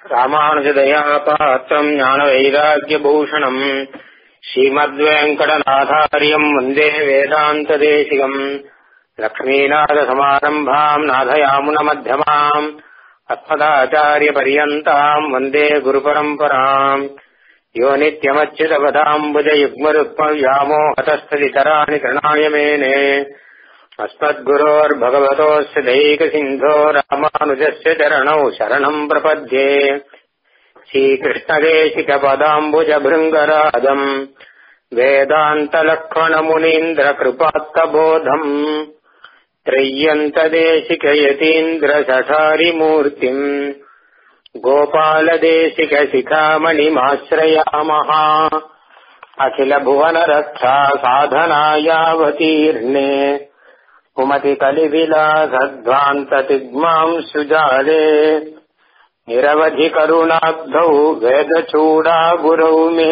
ராமானுஜதயா பாத்திரம் ஞான வைராக்கியபூஷணம் ஸ்ரீமத்வேங்கடநாதாரியம் வந்தே வேதாந்ததேசிகம் லக்ஷ்மீநாதசமாரம்பாம் நாதயாமுனமத்தியமாம் அஸ்மதாச்சாரியபரியந்தாம் வந்தே குருபரம்பராம் யோ நித்யமच्युतपदाम्बुजयुग्मरुक्मव्यामोहतस्तदितराणि कृणाय मेने अस्मद्गुरोर्भगवतोऽस्य दैकसिन्धो रामानुजस्य चरणौ शरणम् प्रपद्ये श्रीकृष्णदेशिकपदाम्बुजभृङ्गराजम् वेदान्तलक्ष्मणमुनीन्द्रकृपात्तबोधम् त्रय्यन्तदेशिकयतीन्द्रशठारिमूर्तिम् गोपालदेशिकशिखामणिमाश्रयामः अखिलभुवनरक्षा साधनायावतीर्णे कुमतिकलिविलासध्वान्ततिग्माम् सुजाले निरवधिकरुणाब्धौ वेदचूडा गुरौ मे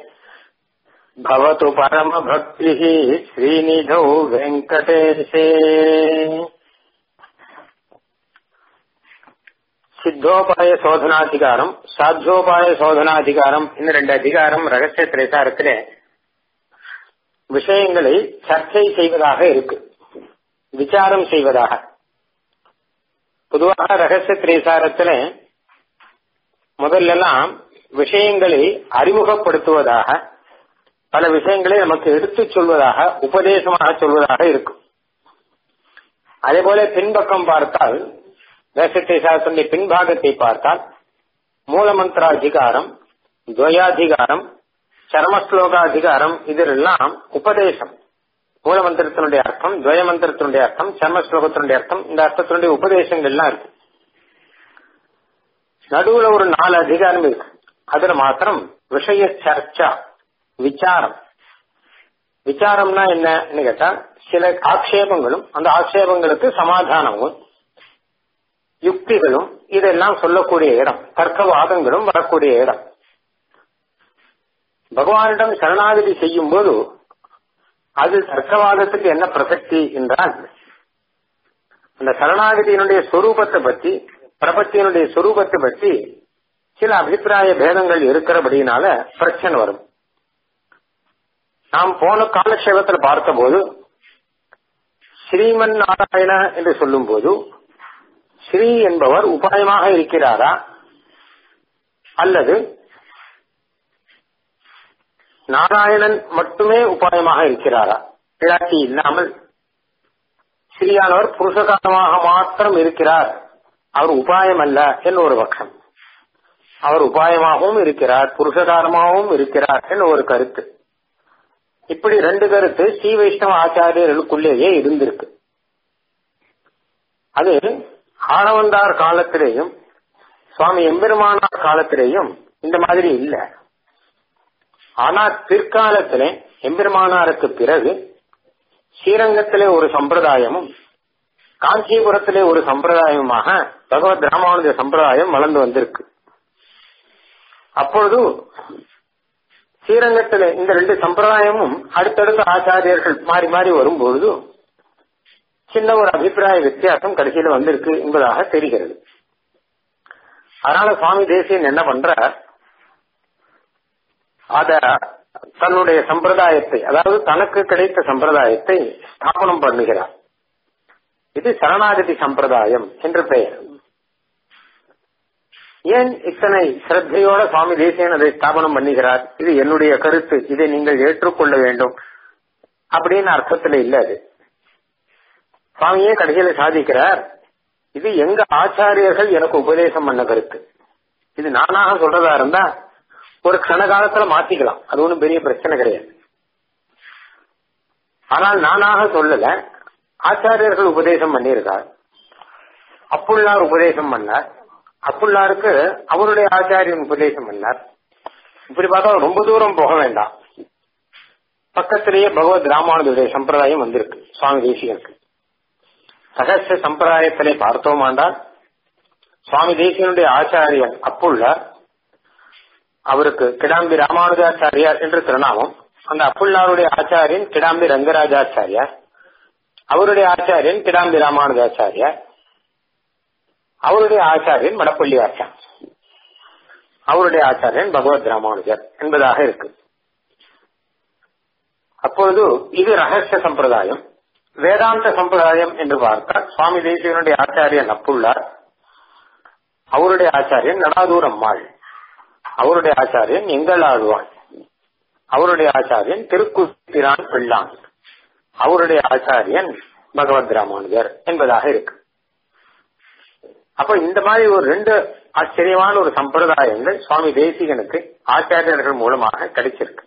भवतु परमभक्तिः श्रीनिधौ वेङ्कटेशे சித்தோபாய சோதனாதிகாரம் சாத்தியோபாய சோதனாதிகாரம் இந்த ரெண்டு அதிகாரம் ரகசிய திரைசாரத்துல விஷயங்களை சர்ச்சை செய்வதாக இருக்கு விசாரம் செய்வதாக பொதுவாக ரகசிய திரைசாரத்துல முதல்லலாம் விஷயங்களை அறிமுகப்படுத்துவதாக பல விஷயங்களை நமக்கு எடுத்துச் சொல்வதாக உபதேசமாக சொல்வதாக இருக்கும் அதே போல பின்பக்கம் பார்த்தால் ரகசிய சாஸ்திரனுடைய பின்பாகத்தை பார்த்தால் மூலமந்திராதிகாரம் துவயாதிகாரம் சர்மஸ்லோகாதிகாரம் இதெல்லாம் உபதேசம் மூலமந்திரத்தினுடைய அர்த்தம் துவய மந்திரத்தினுடைய அர்த்தம் சர்ம ஸ்லோகத்தினுடைய அர்த்தம் இந்த அர்த்தத்தினுடைய உபதேசங்கள்லாம் இருக்கு நடுவுல ஒரு நாலு அதிகாரம் இருக்கு அதுல மாத்திரம் விஷய சர்ச்சா விசாரம் விசாரம்னா என்னன்னு கேட்டா சில ஆக்ஷேபங்களும் அந்த ஆக்ஷேபங்களுக்கு சமாதானமும் யுக்திகளும் இதெல்லாம் சொல்லக்கூடிய இடம் தர்க்கவாதங்களும் வரக்கூடிய இடம் பகவானிடம் சரணாகதி செய்யும் போது அது தர்க்கவாதத்துக்கு என்ன பிரசக்தி என்றால் அந்த சரணாகதியினுடைய சொரூபத்தை பற்றி பிரபத்தியினுடைய சொரூபத்தை பற்றி சில அபிப்பிராய பேதங்கள் இருக்கிறபடினால பிரச்சனை வரும் நாம் போன காலக்ஷேபத்தில் பார்த்தபோது ஸ்ரீமன் நாராயண என்று சொல்லும் போது ஸ்ரீ என்பவர் உபாயமாக இருக்கிறாரா அல்லது நாராயணன் மட்டுமே உபாயமாக இருக்கிறாரா பிராட்டி இல்லாமல் ஸ்ரீயானவர் புருஷகாரமாக மாத்திரம் இருக்கிறார் அவர் உபாயம் அல்ல என்று ஒரு பட்சம் அவர் உபாயமாகவும் இருக்கிறார் புருஷகாரமாகவும் இருக்கிறார் என்று ஒரு கருத்து இப்படி ரெண்டு கருத்து ஸ்ரீ வைஷ்ணவ ஆச்சாரியர்களுக்குள்ளேயே இருந்திருக்கு அது ஆளவந்தார் காலத்திலேயும் சுவாமி எம்பெருமானார் காலத்திலேயும் இந்த மாதிரி இல்ல ஆனா பிற்காலத்திலே எம்பெருமானாருக்கு பிறகு ஸ்ரீரங்கத்திலே ஒரு சம்பிரதாயமும் காஞ்சிபுரத்திலே ஒரு சம்பிரதாயமாக பகவத் ராமானுஜ சம்பிரதாயம் வளர்ந்து வந்திருக்கு அப்பொழுது ஸ்ரீரங்கத்திலே இந்த ரெண்டு சம்பிரதாயமும் அடுத்தடுத்த ஆச்சாரியர்கள் மாறி மாறி வரும்பொழுது சின்ன ஒரு அபிப்பிராய வித்தியாசம் கடைசியில வந்திருக்கு என்பதாக தெரிகிறது அதனால சுவாமி தேசியன் என்ன பண்ற அத தன்னுடைய சம்பிரதாயத்தை அதாவது தனக்கு கிடைத்த சம்பிரதாயத்தை ஸ்தாபனம் பண்ணுகிறார் இது சரணாகதி சம்பிரதாயம் என்று பெயர் ஏன் இத்தனை சிரத்தையோட சுவாமி தேசியன் அதை ஸ்தாபனம் பண்ணுகிறார் இது என்னுடைய கருத்து இதை நீங்கள் ஏற்றுக்கொள்ள வேண்டும் அப்படின்னு அர்த்தத்துல இல்ல அது சுவாமியே கடைசியில சாதிக்கிறார் இது எங்க ஆச்சாரியர்கள் எனக்கு உபதேசம் பண்ண கருத்து இது நானாக சொல்றதா இருந்தா ஒரு கண காலத்துல மாத்திக்கலாம் அது ஒன்றும் பெரிய பிரச்சனை கிடையாது ஆனால் நானாக சொல்லல ஆச்சாரியர்கள் உபதேசம் பண்ணியிருக்கார் அப்புள்ளார் உபதேசம் பண்ணார் அப்புள்ளாருக்கு அவருடைய ஆச்சாரியன் உபதேசம் பண்ணார் இப்படி பார்த்தா ரொம்ப தூரம் போக வேண்டாம் பக்கத்திலேயே பகவத் ராமானுடைய சம்பிரதாயம் வந்திருக்கு சுவாமி தேசிகனுக்கு சகச சம்பிரதாயத்திலே பார்த்தோமாண்டால் சுவாமி தேசியனுடைய ஆச்சாரியன் அப்புள்ளார் அவருக்கு கிடாம்பி ராமானுஜாச்சாரியார் என்று திருநாமம் அந்த அப்புள்ளாருடைய ஆச்சாரியன் கிடாம்பி ரங்கராஜாச்சாரியார் அவருடைய ஆச்சாரியன் கிடாம்பி ராமானுஜாச்சாரியார் அவருடைய ஆச்சாரியன் மடப்பள்ளி ஆச்சார் அவருடைய ஆச்சாரியன் பகவத் ராமானுஜர் என்பதாக இருக்கு அப்பொழுது இது ரகசிய சம்பிரதாயம் வேதாந்த சம்பிரதாயம் என்று பார்த்தால் சுவாமி தேசிகனுடைய ஆச்சாரியன் நப்புள்ளார் அவருடைய ஆச்சாரியன் நடாதூர் அம்மாள் அவருடைய ஆச்சாரியன் எங்கள் ஆழ்வான் அவருடைய ஆச்சாரியன் திருக்குத்திரான் பிள்ளான் அவருடைய ஆச்சாரியன் பகவத் ராமானுஜர் என்பதாக இருக்கு அப்ப இந்த மாதிரி ஒரு ரெண்டு ஆச்சரியமான ஒரு சம்பிரதாயங்கள் சுவாமி தேசிகனுக்கு ஆச்சாரியர்கள் மூலமாக கிடைச்சிருக்கு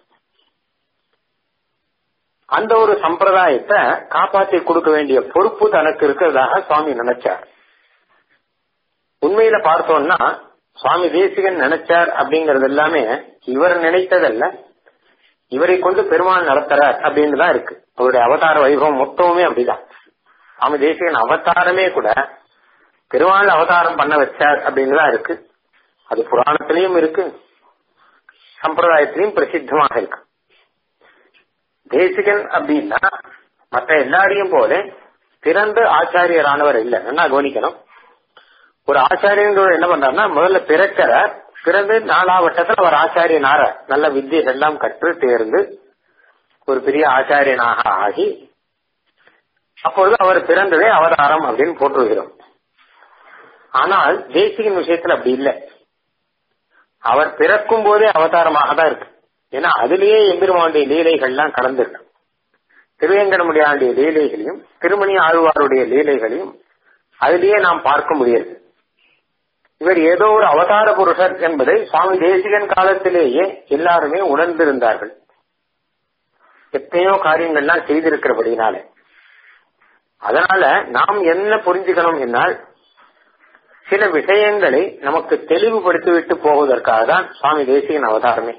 அந்த ஒரு சம்பிரதாயத்தை காப்பாற்றி கொடுக்க வேண்டிய பொறுப்பு தனக்கு இருக்கிறதாக சுவாமி நினைச்சார் உண்மையில பார்த்தோம்னா சுவாமி தேசிகன் நினைச்சார் அப்படிங்கறது எல்லாமே இவர் நினைத்ததல்ல இவரை கொண்டு பெருமாள் நடத்துறார் அப்படின்னு தான் இருக்கு அவருடைய அவதார வைபவம் மொத்தமுமே அப்படிதான் சுவாமி தேசிகன் அவதாரமே கூட பெருமாள் அவதாரம் பண்ண வச்சார் அப்படின்னு தான் இருக்கு அது புராணத்திலையும் இருக்கு சம்பிரதாயத்திலையும் பிரசித்தமாக இருக்கு தேசிகன் அப்படின்னா மற்ற எல்லாரையும் போல பிறந்து ஆச்சாரியரானவர் இல்லை நல்லா கவனிக்கணும் ஒரு ஆச்சாரியன் என்ன பண்றாருன்னா முதல்ல பிறக்கிற பிறந்து நாலாவட்டத்தில் அவர் ஆச்சாரியனார நல்ல வித்தியை எல்லாம் கற்று தேர்ந்து ஒரு பெரிய ஆச்சாரியனாக ஆகி அப்பொழுது அவர் பிறந்ததே அவதாரம் அப்படின்னு போட்டுருகிறோம் ஆனால் தேசிகன் விஷயத்துல அப்படி இல்லை அவர் பிறக்கும் போதே அவதாரமாக தான் இருக்கு ஏன்னா அதுலயே எம்பெருமானுடைய லீலைகள்லாம் கலந்துருக்கு திருவேங்கடமுடியானுடைய லீலைகளையும் திருமணி ஆழ்வாருடைய லீலைகளையும் அதிலேயே நாம் பார்க்க முடியாது இவர் ஏதோ ஒரு அவதார புருஷர் என்பதை சுவாமி தேசிகன் காலத்திலேயே எல்லாருமே உணர்ந்திருந்தார்கள் எத்தனையோ காரியங்கள்லாம் செய்திருக்கிறபடினால அதனால நாம் என்ன புரிஞ்சுக்கணும் என்னால் சில விஷயங்களை நமக்கு தெளிவுபடுத்திவிட்டு போவதற்காக தான் சுவாமி தேசிகன் அவதாரமே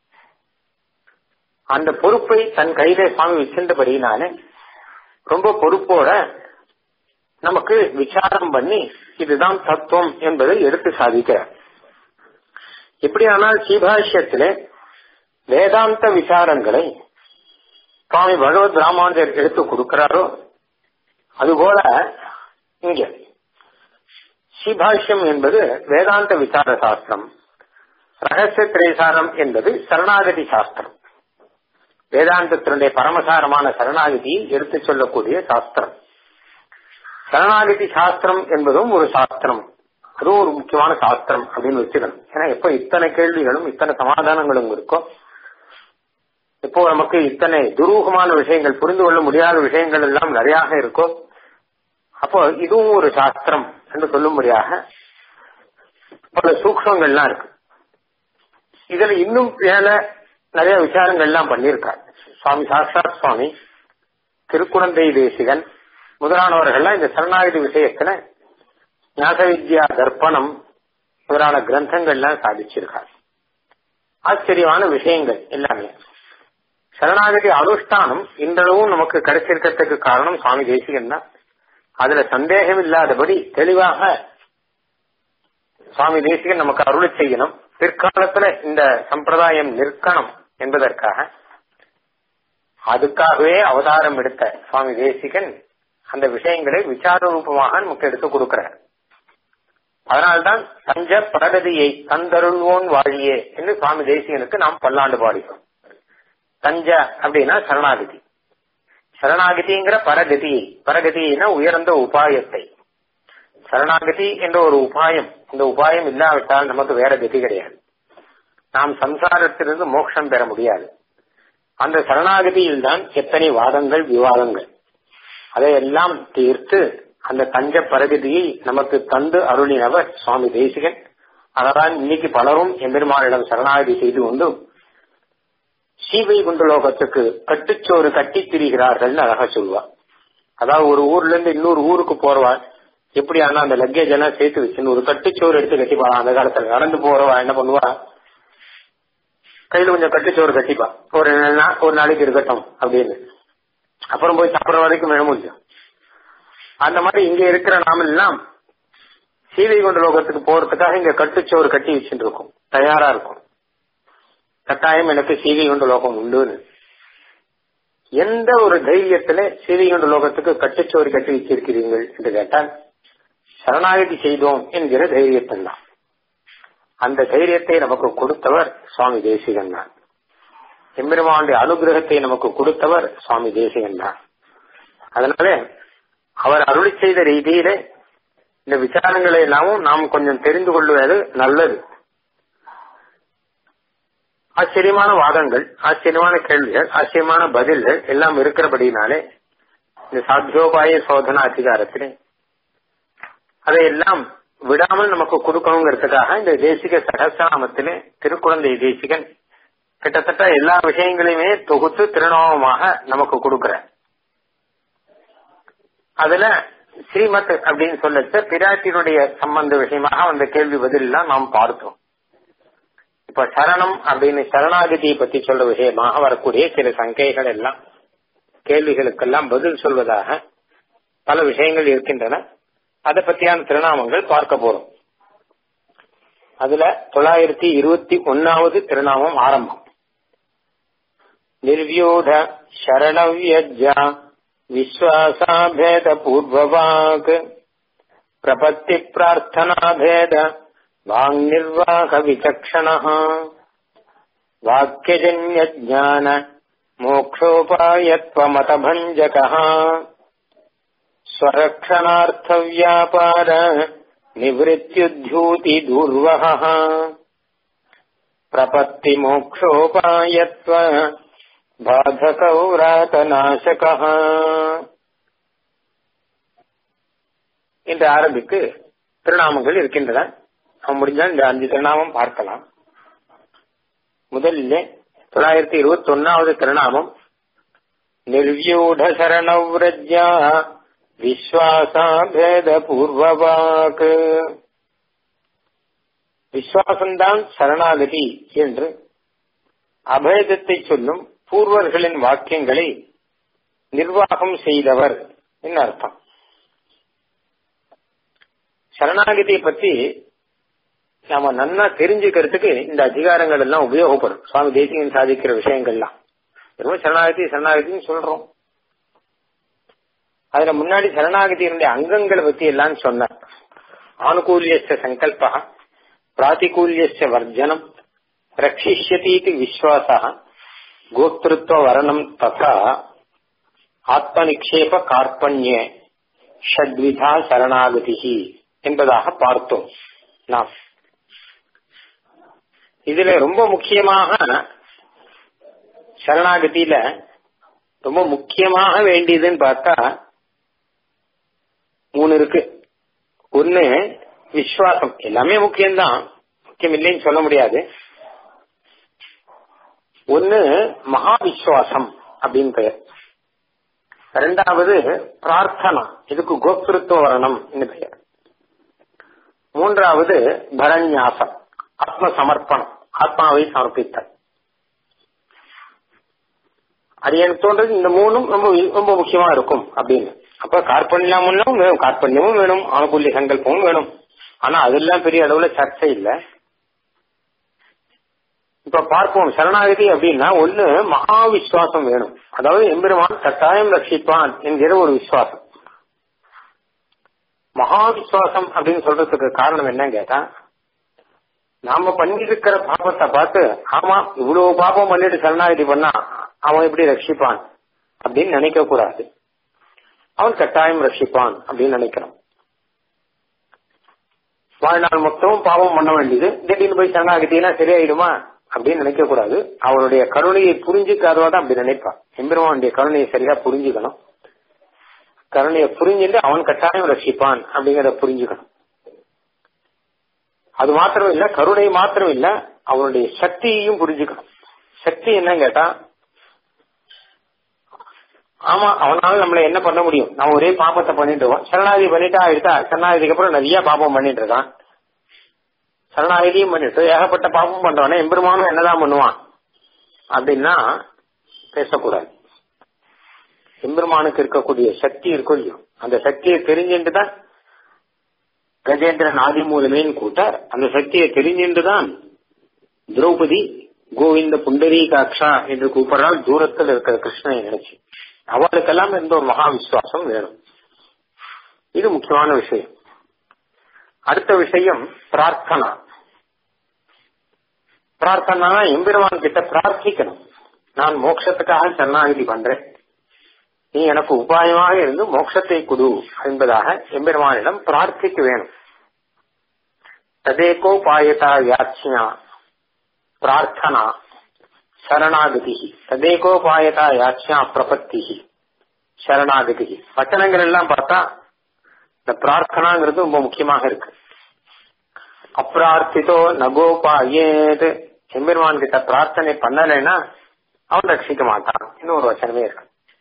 அந்த பொறுப்பை தன் கையில சுவாமி வச்சிருந்தபடினாலே ரொம்ப பொறுப்போட நமக்கு விசாரம் பண்ணி இதுதான் தத்துவம் என்பதை எடுத்து சாதிக்கிறார் எப்படியானால் சீபாஷ்யத்திலே வேதாந்த விசாரங்களை சுவாமி பகவத் ராமானுஜர் எடுத்து கொடுக்கிறாரோ அதுபோல இங்க ஸ்ரீபாஷ்யம் என்பது வேதாந்த விசார சாஸ்திரம் ரகசிய திரைசாரம் என்பது சரணாகதி சாஸ்திரம் வேதாந்தத்தினுடைய பரமசாரமான சரணாகதியை எடுத்துச் சொல்லக்கூடிய சாஸ்திரம் சரணாகதி சாஸ்திரம் என்பதும் ஒரு சாஸ்திரம் அதுவும் ஒரு முக்கியமான சாஸ்திரம் அப்படின்னு வச்சுக்கணும் ஏன்னா எப்ப இத்தனை கேள்விகளும் இத்தனை சமாதானங்களும் இருக்கோ இப்போ நமக்கு இத்தனை துரூகமான விஷயங்கள் புரிந்து கொள்ள முடியாத விஷயங்கள் எல்லாம் நிறையாக இருக்கோ அப்போ இதுவும் ஒரு சாஸ்திரம் என்று சொல்லும்படியாக பல சூக்ஷங்கள்லாம் இருக்கு இதுல இன்னும் மேல நிறைய விசாரங்கள்லாம் பண்ணியிருக்கார் சுவாமி சாஸ்தாத் சுவாமி திருக்குழந்தை தேசிகன் முதலானவர்கள்லாம் இந்த சரணாகதி விஷயத்துல ஞாச வித்யா தர்ப்பணம் முதலான கிரந்தங்கள்லாம் சாதிச்சிருக்கார் ஆச்சரியமான விஷயங்கள் எல்லாமே சரணாகதி அனுஷ்டானம் இன்றளவும் நமக்கு கிடைச்சிருக்கிறதுக்கு காரணம் சுவாமி தேசிகன் தான் அதுல சந்தேகம் இல்லாதபடி தெளிவாக சுவாமி தேசிகன் நமக்கு அருளை செய்யணும் பிற்காலத்துல இந்த சம்பிரதாயம் நிற்கணும் என்பதற்காக அதுக்காகவே அவதாரம் எடுத்த சுவாமி தேசிகன் அந்த விஷயங்களை விசார ரூபமாக நமக்கு எடுத்து கொடுக்கிறார் அதனால்தான் தஞ்ச பரகதியை தந்தருள்வோன் வாழியே என்று சுவாமி தேசிகனுக்கு நாம் பல்லாண்டு பாடிக்கிறோம் தஞ்ச அப்படின்னா சரணாகதி சரணாகதிங்கிற பரகதியை பரகதினா உயர்ந்த உபாயத்தை சரணாகதி என்ற ஒரு உபாயம் இந்த உபாயம் இல்லாவிட்டால் நமக்கு வேற கதி கிடையாது நாம் சம்சாரத்திலிருந்து மோட்சம் பெற முடியாது அந்த சரணாகதியில் தான் எத்தனை வாதங்கள் விவாதங்கள் அதையெல்லாம் தீர்த்து அந்த தஞ்ச பரகதியை நமக்கு தந்து அருளினவர் சுவாமி தேசிகன் அதனால் இன்னைக்கு பலரும் எம்பெருமானிடம் சரணாகதி செய்து கொண்டு சீவை குண்டலோகத்துக்கு கட்டுச்சோறு கட்டி திரிகிறார்கள் அழகா சொல்வா அதாவது ஒரு ஊர்ல இருந்து இன்னொரு ஊருக்கு போறவா எப்படி ஆனா அந்த லக்கேஜ் எல்லாம் சேர்த்து வச்சுன்னு ஒரு கட்டுச்சோறு எடுத்து கட்டிப்பாளா அந்த காலத்துல நடந்து போறவா என்ன பண்ணுவா கையில கொஞ்சம் கட்டுச்சோறு கட்டிப்பா ஒரு நா- ஒரு நாளைக்கு இருக்கட்டும் அப்படின்னு அப்புறம் போய் சாப்பிடுற வரைக்கும் வேணும் முடியும் அந்த மாதிரி இங்க இருக்கிற நாம எல்லாம் சீவை கொண்ட லோகத்துக்கு போறதுக்காக இங்க கட்டுச்சோறு கட்டி வச்சுட்டு இருக்கோம் தயாரா இருக்கும் கட்டாயம் எனக்கு சீவை கொண்ட லோகம் உண்டுன்னு எந்த ஒரு தைரியத்துல சீவை கொண்ட லோகத்துக்கு கட்டுச்சோறு கட்டி வச்சிருக்கிறீர்கள் என்று கேட்டால் சரணாகதி செய்தோம் என்கிற தைரியத்தில் தான் அந்த தைரியத்தை நமக்கு கொடுத்தவர் சுவாமி தேசிகன் தான் எம்பெருமானுடைய அனுகிரகத்தை நமக்கு கொடுத்தவர் சுவாமி தேசிகன் தான் அதனால அவர் அருளி செய்த ரீதியிலே இந்த விசாரங்களை எல்லாமும் நாம் கொஞ்சம் தெரிந்து கொள்வது நல்லது ஆச்சரியமான வாதங்கள் ஆச்சரியமான கேள்விகள் ஆச்சரியமான பதில்கள் எல்லாம் இருக்கிறபடினாலே இந்த சாத்தியோபாய சோதனா அதிகாரத்திலே அதையெல்லாம் விடாமல் நமக்கு கொடுக்கணுங்கிறதுக்காக இந்த தேசிக சகசிராமத்திலே திருக்குழந்தை தேசிகன் கிட்டத்தட்ட எல்லா விஷயங்களையுமே தொகுத்து திருநாமமாக நமக்கு கொடுக்கிற அதுல ஸ்ரீமத் அப்படின்னு சொல்லச்ச பிராட்டியினுடைய சம்பந்த விஷயமாக அந்த கேள்வி பதில் எல்லாம் நாம் பார்த்தோம் இப்ப சரணம் அப்படின்னு சரணாகதியை பத்தி சொல்ற விஷயமாக வரக்கூடிய சில சங்கைகள் எல்லாம் கேள்விகளுக்கெல்லாம் பதில் சொல்வதாக பல விஷயங்கள் இருக்கின்றன அதை பத்தியான திருநாமங்கள் பார்க்க போறோம் அதுல தொள்ளாயிரத்தி இருபத்தி ஒன்னாவது திருநாமம் ஆரம்பம் நிர்வியூட சரணவ்யஜா விஸ்வாசாபேத பூர்வவாக் பிரபத்தி பிரார்த்தனாபேத வாங் நிர்வாக விசக்ஷண வாக்கியஜன்ய ஜான மோக்ஷோபாயத்வமதபஞ்சக स्वरक्षणार्थव्यापार निवृत्त्युद्यूति दूर्वहः प्रपत्तिमोक्षोपायत्व பாதகௌராதநாசகः என்று ஆரம்பிக்கு திருநாமங்கள் இருக்கின்றன நாம் முடிஞ்சால் இந்த அஞ்சு திருநாமம் பார்க்கலாம் முதலில் தொள்ளாயிரத்தி இருபத்தி ஒன்னாவது திருநாமம் நிர்வியூட சரணவ்ரஜா விஸ்வாசாபேத பூர்வவாக் விஸ்வாசம்தான் சரணாகதி என்று அபேதத்தை சொல்லும் பூர்வர்களின் வாக்கியங்களை நிர்வாகம் செய்தவர் என்ன அர்த்தம் சரணாகதியை பத்தி நாம நன்னா தெரிஞ்சுக்கிறதுக்கு இந்த அதிகாரங்கள் எல்லாம் உபயோகப்படும் சுவாமி தேசிகன் சாதிக்கிற விஷயங்கள்லாம் வெறும் சரணாகதி சரணாகதின்னு சொல்றோம் அதுல முன்னாடி சரணாகதியினுடைய அங்கங்களை பத்தி எல்லாம் சொன்னார் ஆனுகூல்ய சங்கல்பா பிராத்திகூல்ய வர்ஜனம் ரட்சிஷ்யதீதி விஸ்வாசா கோத்திருத்துவ வரணம் ததா ஆத்மநிக்ஷேப கார்பண்ய ஷட்விதா சரணாகதி என்பதாக பார்த்தோம் நாம் இதுல ரொம்ப முக்கியமாக சரணாகதியில ரொம்ப முக்கியமாக வேண்டியதுன்னு பார்த்தா மூணு இருக்கு ஒன்னு விஸ்வாசம் எல்லாமே முக்கியம்தான் முக்கியம் இல்லைன்னு சொல்ல முடியாது ஒன்னு மகா விஸ்வாசம் அப்படின்னு பெயர் ரெண்டாவது பிரார்த்தனா இதுக்கு கோத்திருத்துவ வரணம் பெயர் மூன்றாவது பரநியாசம் ஆத்ம சமர்ப்பணம் ஆத்மாவை சமர்ப்பித்தல் அது எனக்கு தோன்றது இந்த மூணும் ரொம்ப ரொம்ப முக்கியமா இருக்கும் அப்படின்னு அப்ப கார்பண்யமும் வேணும் கார்பண்யமும் வேணும் ஆணுகூல்ய சங்கல்பமும் வேணும் ஆனா அதெல்லாம் பெரிய அளவுல சர்ச்சை இல்ல இப்ப பார்ப்போம் சரணாகதி அப்படின்னா ஒண்ணு மகா விஸ்வாசம் வேணும் அதாவது எம்பெருமான் கட்டாயம் ரட்சிப்பான் என்கிற ஒரு விசுவாசம் மகா விசுவாசம் அப்படின்னு சொல்றதுக்கு காரணம் என்னன்னு கேட்டா நாம பண்ணிருக்கிற பாபத்தை பார்த்து ஆமா இவ்வளவு பாபம் பண்ணிட்டு சரணாகதி பண்ணா அவன் எப்படி ரட்சிப்பான் அப்படின்னு நினைக்க கூடாது அவன் கட்டாயம் ரட்சிப்பான் அப்படின்னு நினைக்கிறான் வாழ்நாள் மொத்தமும் பாவம் பண்ண வேண்டியது திடீர்னு போய் சரணாகத்தினா சரியாயிடுமா அப்படின்னு நினைக்க கூடாது அவனுடைய கருணையை புரிஞ்சுக்காதவா தான் அப்படி நினைப்பான் எம்பெருமானுடைய கருணையை சரியா புரிஞ்சுக்கணும் கருணையை புரிஞ்சுட்டு அவன் கட்டாயம் ரட்சிப்பான் அப்படிங்கறத புரிஞ்சுக்கணும் அது மாத்திரம் இல்ல கருணை மாத்திரம் இல்ல அவனுடைய சக்தியையும் புரிஞ்சுக்கணும் சக்தி என்னன்னு கேட்டா ஆமா அவனால நம்மள என்ன பண்ண முடியும் நான் ஒரே பாப்பத்தை பண்ணிட்டு இருக்கோம் சரணாகதி பண்ணிட்டா ஆயிடுதா சரணாகதிக்கு அப்புறம் நிறைய பாப்பம் பண்ணிட்டு இருக்கான் சரணாகதியும் பண்ணிட்டு ஏகப்பட்ட பாப்பம் பண்றவனே எம்பெருமானும் என்னதான் பண்ணுவான் அப்படின்னா பேசக்கூடாது எம்பெருமானுக்கு இருக்கக்கூடிய சக்தி இருக்கும் இல்லையோ அந்த சக்தியை தெரிஞ்சுட்டு தான் கஜேந்திரன் ஆதி மூலமேன்னு கூட்டார் அந்த சக்தியை தெரிஞ்சுட்டு தான் திரௌபதி கோவிந்த புண்டரீகாட்சா என்று கூப்பிடுறால் தூரத்தில் இருக்கிற கிருஷ்ணனை நினைச்சு அவளுக்கெல்லாம் எந்த ஒரு மகா விசுவாசம் வேணும் இது முக்கியமான விஷயம் அடுத்த விஷயம் பிரார்த்தனா பிரார்த்தனா எம்பெருமான் கிட்ட பிரார்த்திக்கணும் நான் மோட்சத்துக்காக சரணாகதி பண்றேன் நீ எனக்கு உபாயமாக இருந்து மோட்சத்தை கொடு என்பதாக எம்பெருமானிடம் பிரார்த்திக்க வேணும் ததேகோபாயதா யாச்சியா பிரார்த்தனா சரணாகதி ததேகோபாயதா யாச்சியா பிரபத்தி சரணாகதி வச்சனங்கள் எல்லாம் பார்த்தா இந்த பிரார்த்தனாங்கிறது ரொம்ப முக்கியமாக இருக்கு அப்பிரார்த்தித்தோ நகோபாயேது எம்பெருமான் கிட்ட பிரார்த்தனை பண்ணலைன்னா அவன் ரட்சிக்க மாட்டான் இன்னும் ஒரு வச்சனமே இருக்கு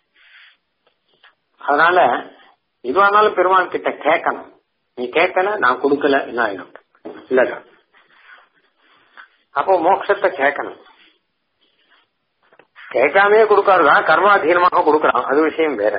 அதனால இதுவானாலும் பெருமாள் கிட்ட கேட்கணும் நீ கேட்கல நான் கொடுக்கல என்ன ஆயிடும் இல்ல அப்போ மோட்சத்தை கேட்கணும் கேட்காமே கொடுக்காருதான் கர்மாதீனமாக கொடுக்கறான் அது விஷயம் வேற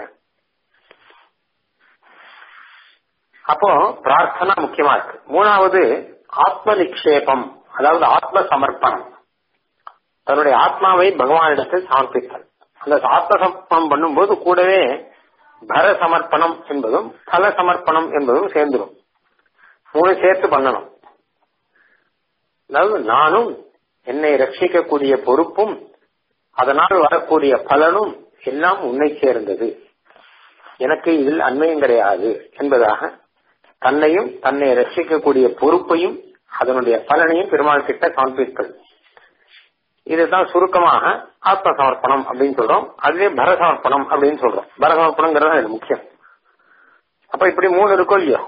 அப்போ பிரார்த்தனா முக்கியமா இருக்கு மூணாவது ஆத்ம நிக்ஷேபம் அதாவது ஆத்ம சமர்ப்பணம் தன்னுடைய ஆத்மாவை பகவானிடத்தில் சமர்ப்பித்தல் அந்த ஆத்ம சமர்ப்பணம் பண்ணும்போது கூடவே பர சமர்ப்பணம் என்பதும் பல சமர்ப்பணம் என்பதும் சேர்ந்துடும் மூணு சேர்த்து பண்ணணும் அதாவது நானும் என்னை ரட்சிக்கக்கூடிய பொறுப்பும் அதனால் வரக்கூடிய பலனும் எல்லாம் உன்னை சேர்ந்தது எனக்கு இதில் அண்மையும் கிடையாது என்பதாக தன்னையும் தன்னை ரட்சிக்கக்கூடிய பொறுப்பையும் அதனுடைய பலனையும் பெருமாள் கிட்ட காண்பிப்பது இதுதான் சுருக்கமாக ஆத்ம சமர்ப்பணம் அப்படின்னு சொல்றோம் அதுவே பர சமர்ப்பணம் அப்படின்னு சொல்றோம் பர சமர்ப்பணங்கிறது இது முக்கியம் அப்ப இப்படி மூணு இருக்கும் இல்லையோ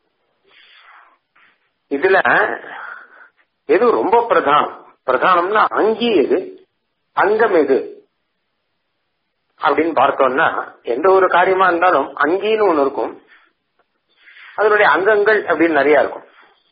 இதுல எது ரொம்ப பிரதானம் பிரதானம்னா அங்கி எது அங்கம் எது அப்படின்னு பார்த்தோம்னா எந்த ஒரு காரியமா இருந்தாலும் அங்கின்னு ஒண்ணு இருக்கும் அதனுடைய அங்கங்கள் அப்படின்னு நிறைய இருக்கும்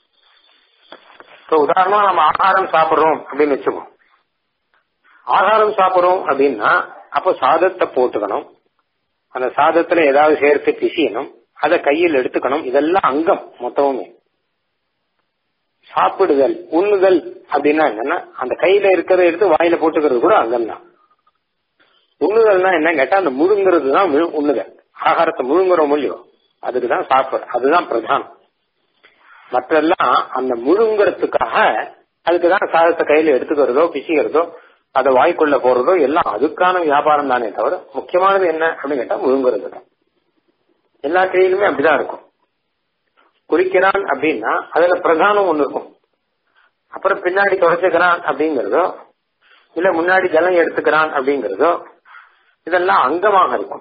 இப்போ உதாரணமா நம்ம ஆகாரம் சாப்பிடுறோம் அப்படின்னு வச்சுக்கோம் ஆகாரம் சாப்பிடுறோம் அப்படின்னா அப்போ சாதத்தை போட்டுக்கணும் அந்த சாதத்துல ஏதாவது சேர்த்து பிசியணும் அதை கையில் எடுத்துக்கணும் இதெல்லாம் அங்கம் மொத்தமுமே சாப்பிடுதல் உண்ணுதல் அப்படின்னா என்னன்னா அந்த கையில இருக்கிறத எடுத்து வாயில போட்டுக்கிறது கூட அங்கம் தான் உண்ணுதல்னா என்ன கேட்டா அந்த முழுங்குறது தான் உண்ணுதல் ஆகாரத்தை முழுங்குறோம் இல்லையோ அதுக்கு தான் சாப்பிடு அதுதான் பிரதானம் மற்றெல்லாம் அந்த முழுங்குறதுக்காக அதுக்கு தான் சாதத்தை கையில எடுத்துக்கிறதோ பிசிக்கிறதோ அதை வாய்க்குள்ள போறதோ எல்லாம் அதுக்கான வியாபாரம் தானே தவிர முக்கியமானது என்ன அப்படின்னு கேட்டா முழுங்குறது தான் எல்லா கையிலுமே அப்படிதான் இருக்கும் குறிக்கிறான் அப்படின்னா அதுல பிரதானம் ஒண்ணு இருக்கும் அப்புறம் பின்னாடி தொடச்சுக்கிறான் அப்படிங்கறதோ இல்ல முன்னாடி ஜலம் எடுத்துக்கிறான் அப்படிங்கறதோ இதெல்லாம் அங்கமாக இருக்கும்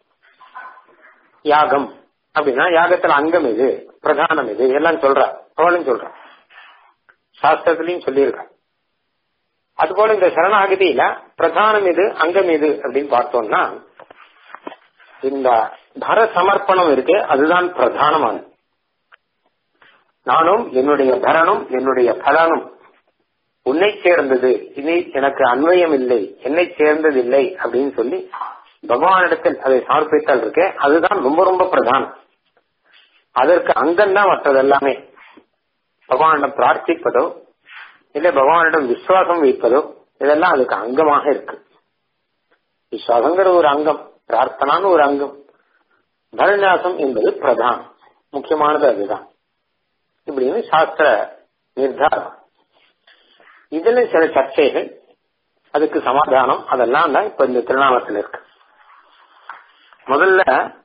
யாகம் அப்படின்னா யாகத்துல அங்கம் இது பிரதானம் இது எல்லாம் சொல்ற அவளும் சொல்ற சாஸ்திரத்திலையும் சொல்லியிருக்க அதுபோல இந்த சரணாகதியில பிரதானம் இது அங்கம் இது அப்படின்னு பார்த்தோம்னா இந்த பர சமர்ப்பணம் இருக்கு அதுதான் பிரதானமானது நானும் என்னுடைய பரனும் என்னுடைய பலனும் உன்னை சேர்ந்தது இனி எனக்கு அன்வயம் இல்லை என்னை சேர்ந்தது இல்லை அப்படின்னு சொல்லி பகவானிடத்தில் அதை சமர்ப்பித்தல் இருக்கு அதுதான் ரொம்ப ரொம்ப பிரதானம் அதற்கு அங்கம் தான் மற்றது எல்லாமே பகவானிடம் பிரார்த்திப்பதோ இல்ல பகவானிடம் விசுவாசம் வைப்பதோ இதெல்லாம் அதுக்கு அங்கமாக இருக்கு விசுவாசங்கிற ஒரு அங்கம் பிரார்த்தனான்னு ஒரு அங்கம் பரநியாசம் என்பது பிரதானம் முக்கியமானது அதுதான் இப்படின்னு சாஸ்திர நிர்தாரம் இதுல சில சர்ச்சைகள் அதுக்கு சமாதானம் அதெல்லாம் தான் இப்ப இந்த திருநாமத்தில் இருக்கு முதல்ல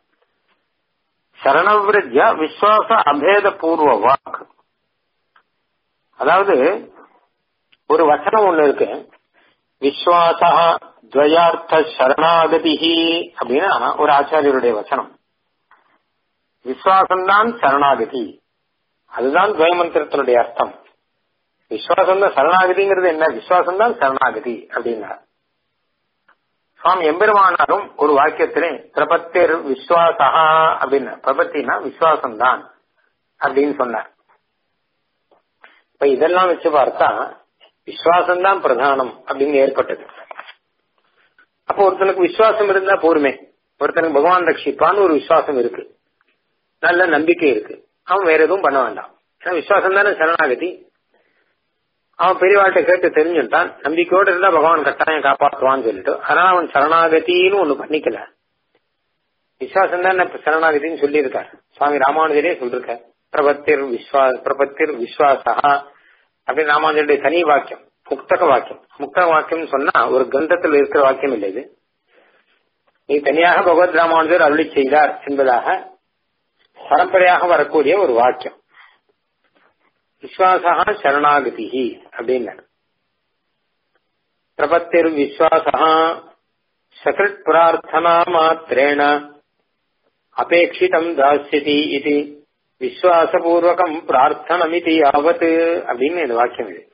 சரணவிரஜ்யா விஸ்வாச அபேத பூர்வ வாக்கு அதாவது ஒரு வசனம் ஒண்ணு இருக்கு விஸ்வாசா துவயார்த்த சரணாகதி அப்படின்னா ஒரு ஆச்சாரியருடைய வசனம் விஸ்வாசம்தான் சரணாகதி அதுதான் துவயமந்திரத்தினுடைய அர்த்தம் விஸ்வாசம் தான் சரணாகதிங்கிறது என்ன விஸ்வாசம் தான் சரணாகதி அப்படின்னார் சுவாமி எம்பெருமானாரும் ஒரு வாக்கியத்திலே பிரபத்திர் விஸ்வாசா அப்படின்னு பிரபத்தினா விஸ்வாசம் தான் அப்படின்னு சொன்னார் இப்ப இதெல்லாம் வச்சு பார்த்தா விஸ்வாசம் தான் பிரதானம் அப்படின்னு ஏற்பட்டது அப்போ ஒருத்தனுக்கு விசுவாசம் இருந்தா போருமே ஒருத்தனுக்கு பகவான் ரட்சிப்பான்னு ஒரு விசுவாசம் இருக்கு நல்ல நம்பிக்கை இருக்கு அவன் வேற எதுவும் பண்ண வேண்டாம் ஏன்னா விசுவாசம் தானே சரணாகதி அவன் பெரியவாழ்கிட்ட கேட்டு தெரிஞ்சுட்டான் நம்பிக்கையோடு இருந்தா பகவான் கட்டாயம் காப்பாற்றுவான்னு சொல்லிட்டு அதனால அவன் சரணாகத்தின்னு ஒண்ணு பண்ணிக்கல விசுவாசம் தான் சரணாகதின்னு சொல்லியிருக்கார் சுவாமி ராமானுஜரே சொல்லிருக்கார் பிரபத்திர் விஸ்வா பிரபத்திர் விஸ்வாசா அப்படின்னு ராமானுஜருடைய தனி வாக்கியம் முக்தக வாக்கியம் முக்தக வாக்கியம் சொன்னா ஒரு கிரந்தத்தில் இருக்கிற வாக்கியம் இல்லை இது நீ தனியாக பகவத் ராமானுஜர் அருளி செய்தார் என்பதாக பரம்பரையாக வரக்கூடிய ஒரு வாக்கியம் விஸ்வாசா சரணாகதி அப்படின்னார் பிரபத்திர் விஸ்வாசா சகிருத் பிரார்த்தனா மாத்திரேண அபேட்சிதம் தாஸ்யதி இது விஸ்வாசபூர்வகம் பிரார்த்தனமிதி யாவத் அப்படின்னு இந்த வாக்கியம் இது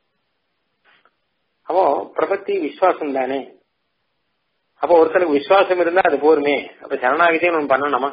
அப்போ பிரபத்தி விஸ்வாசம் தானே அப்போ ஒருத்தனுக்கு விசுவாசம் இருந்தா அது போருமே அப்ப சரணாகிதே ஒன்று பண்ணணுமா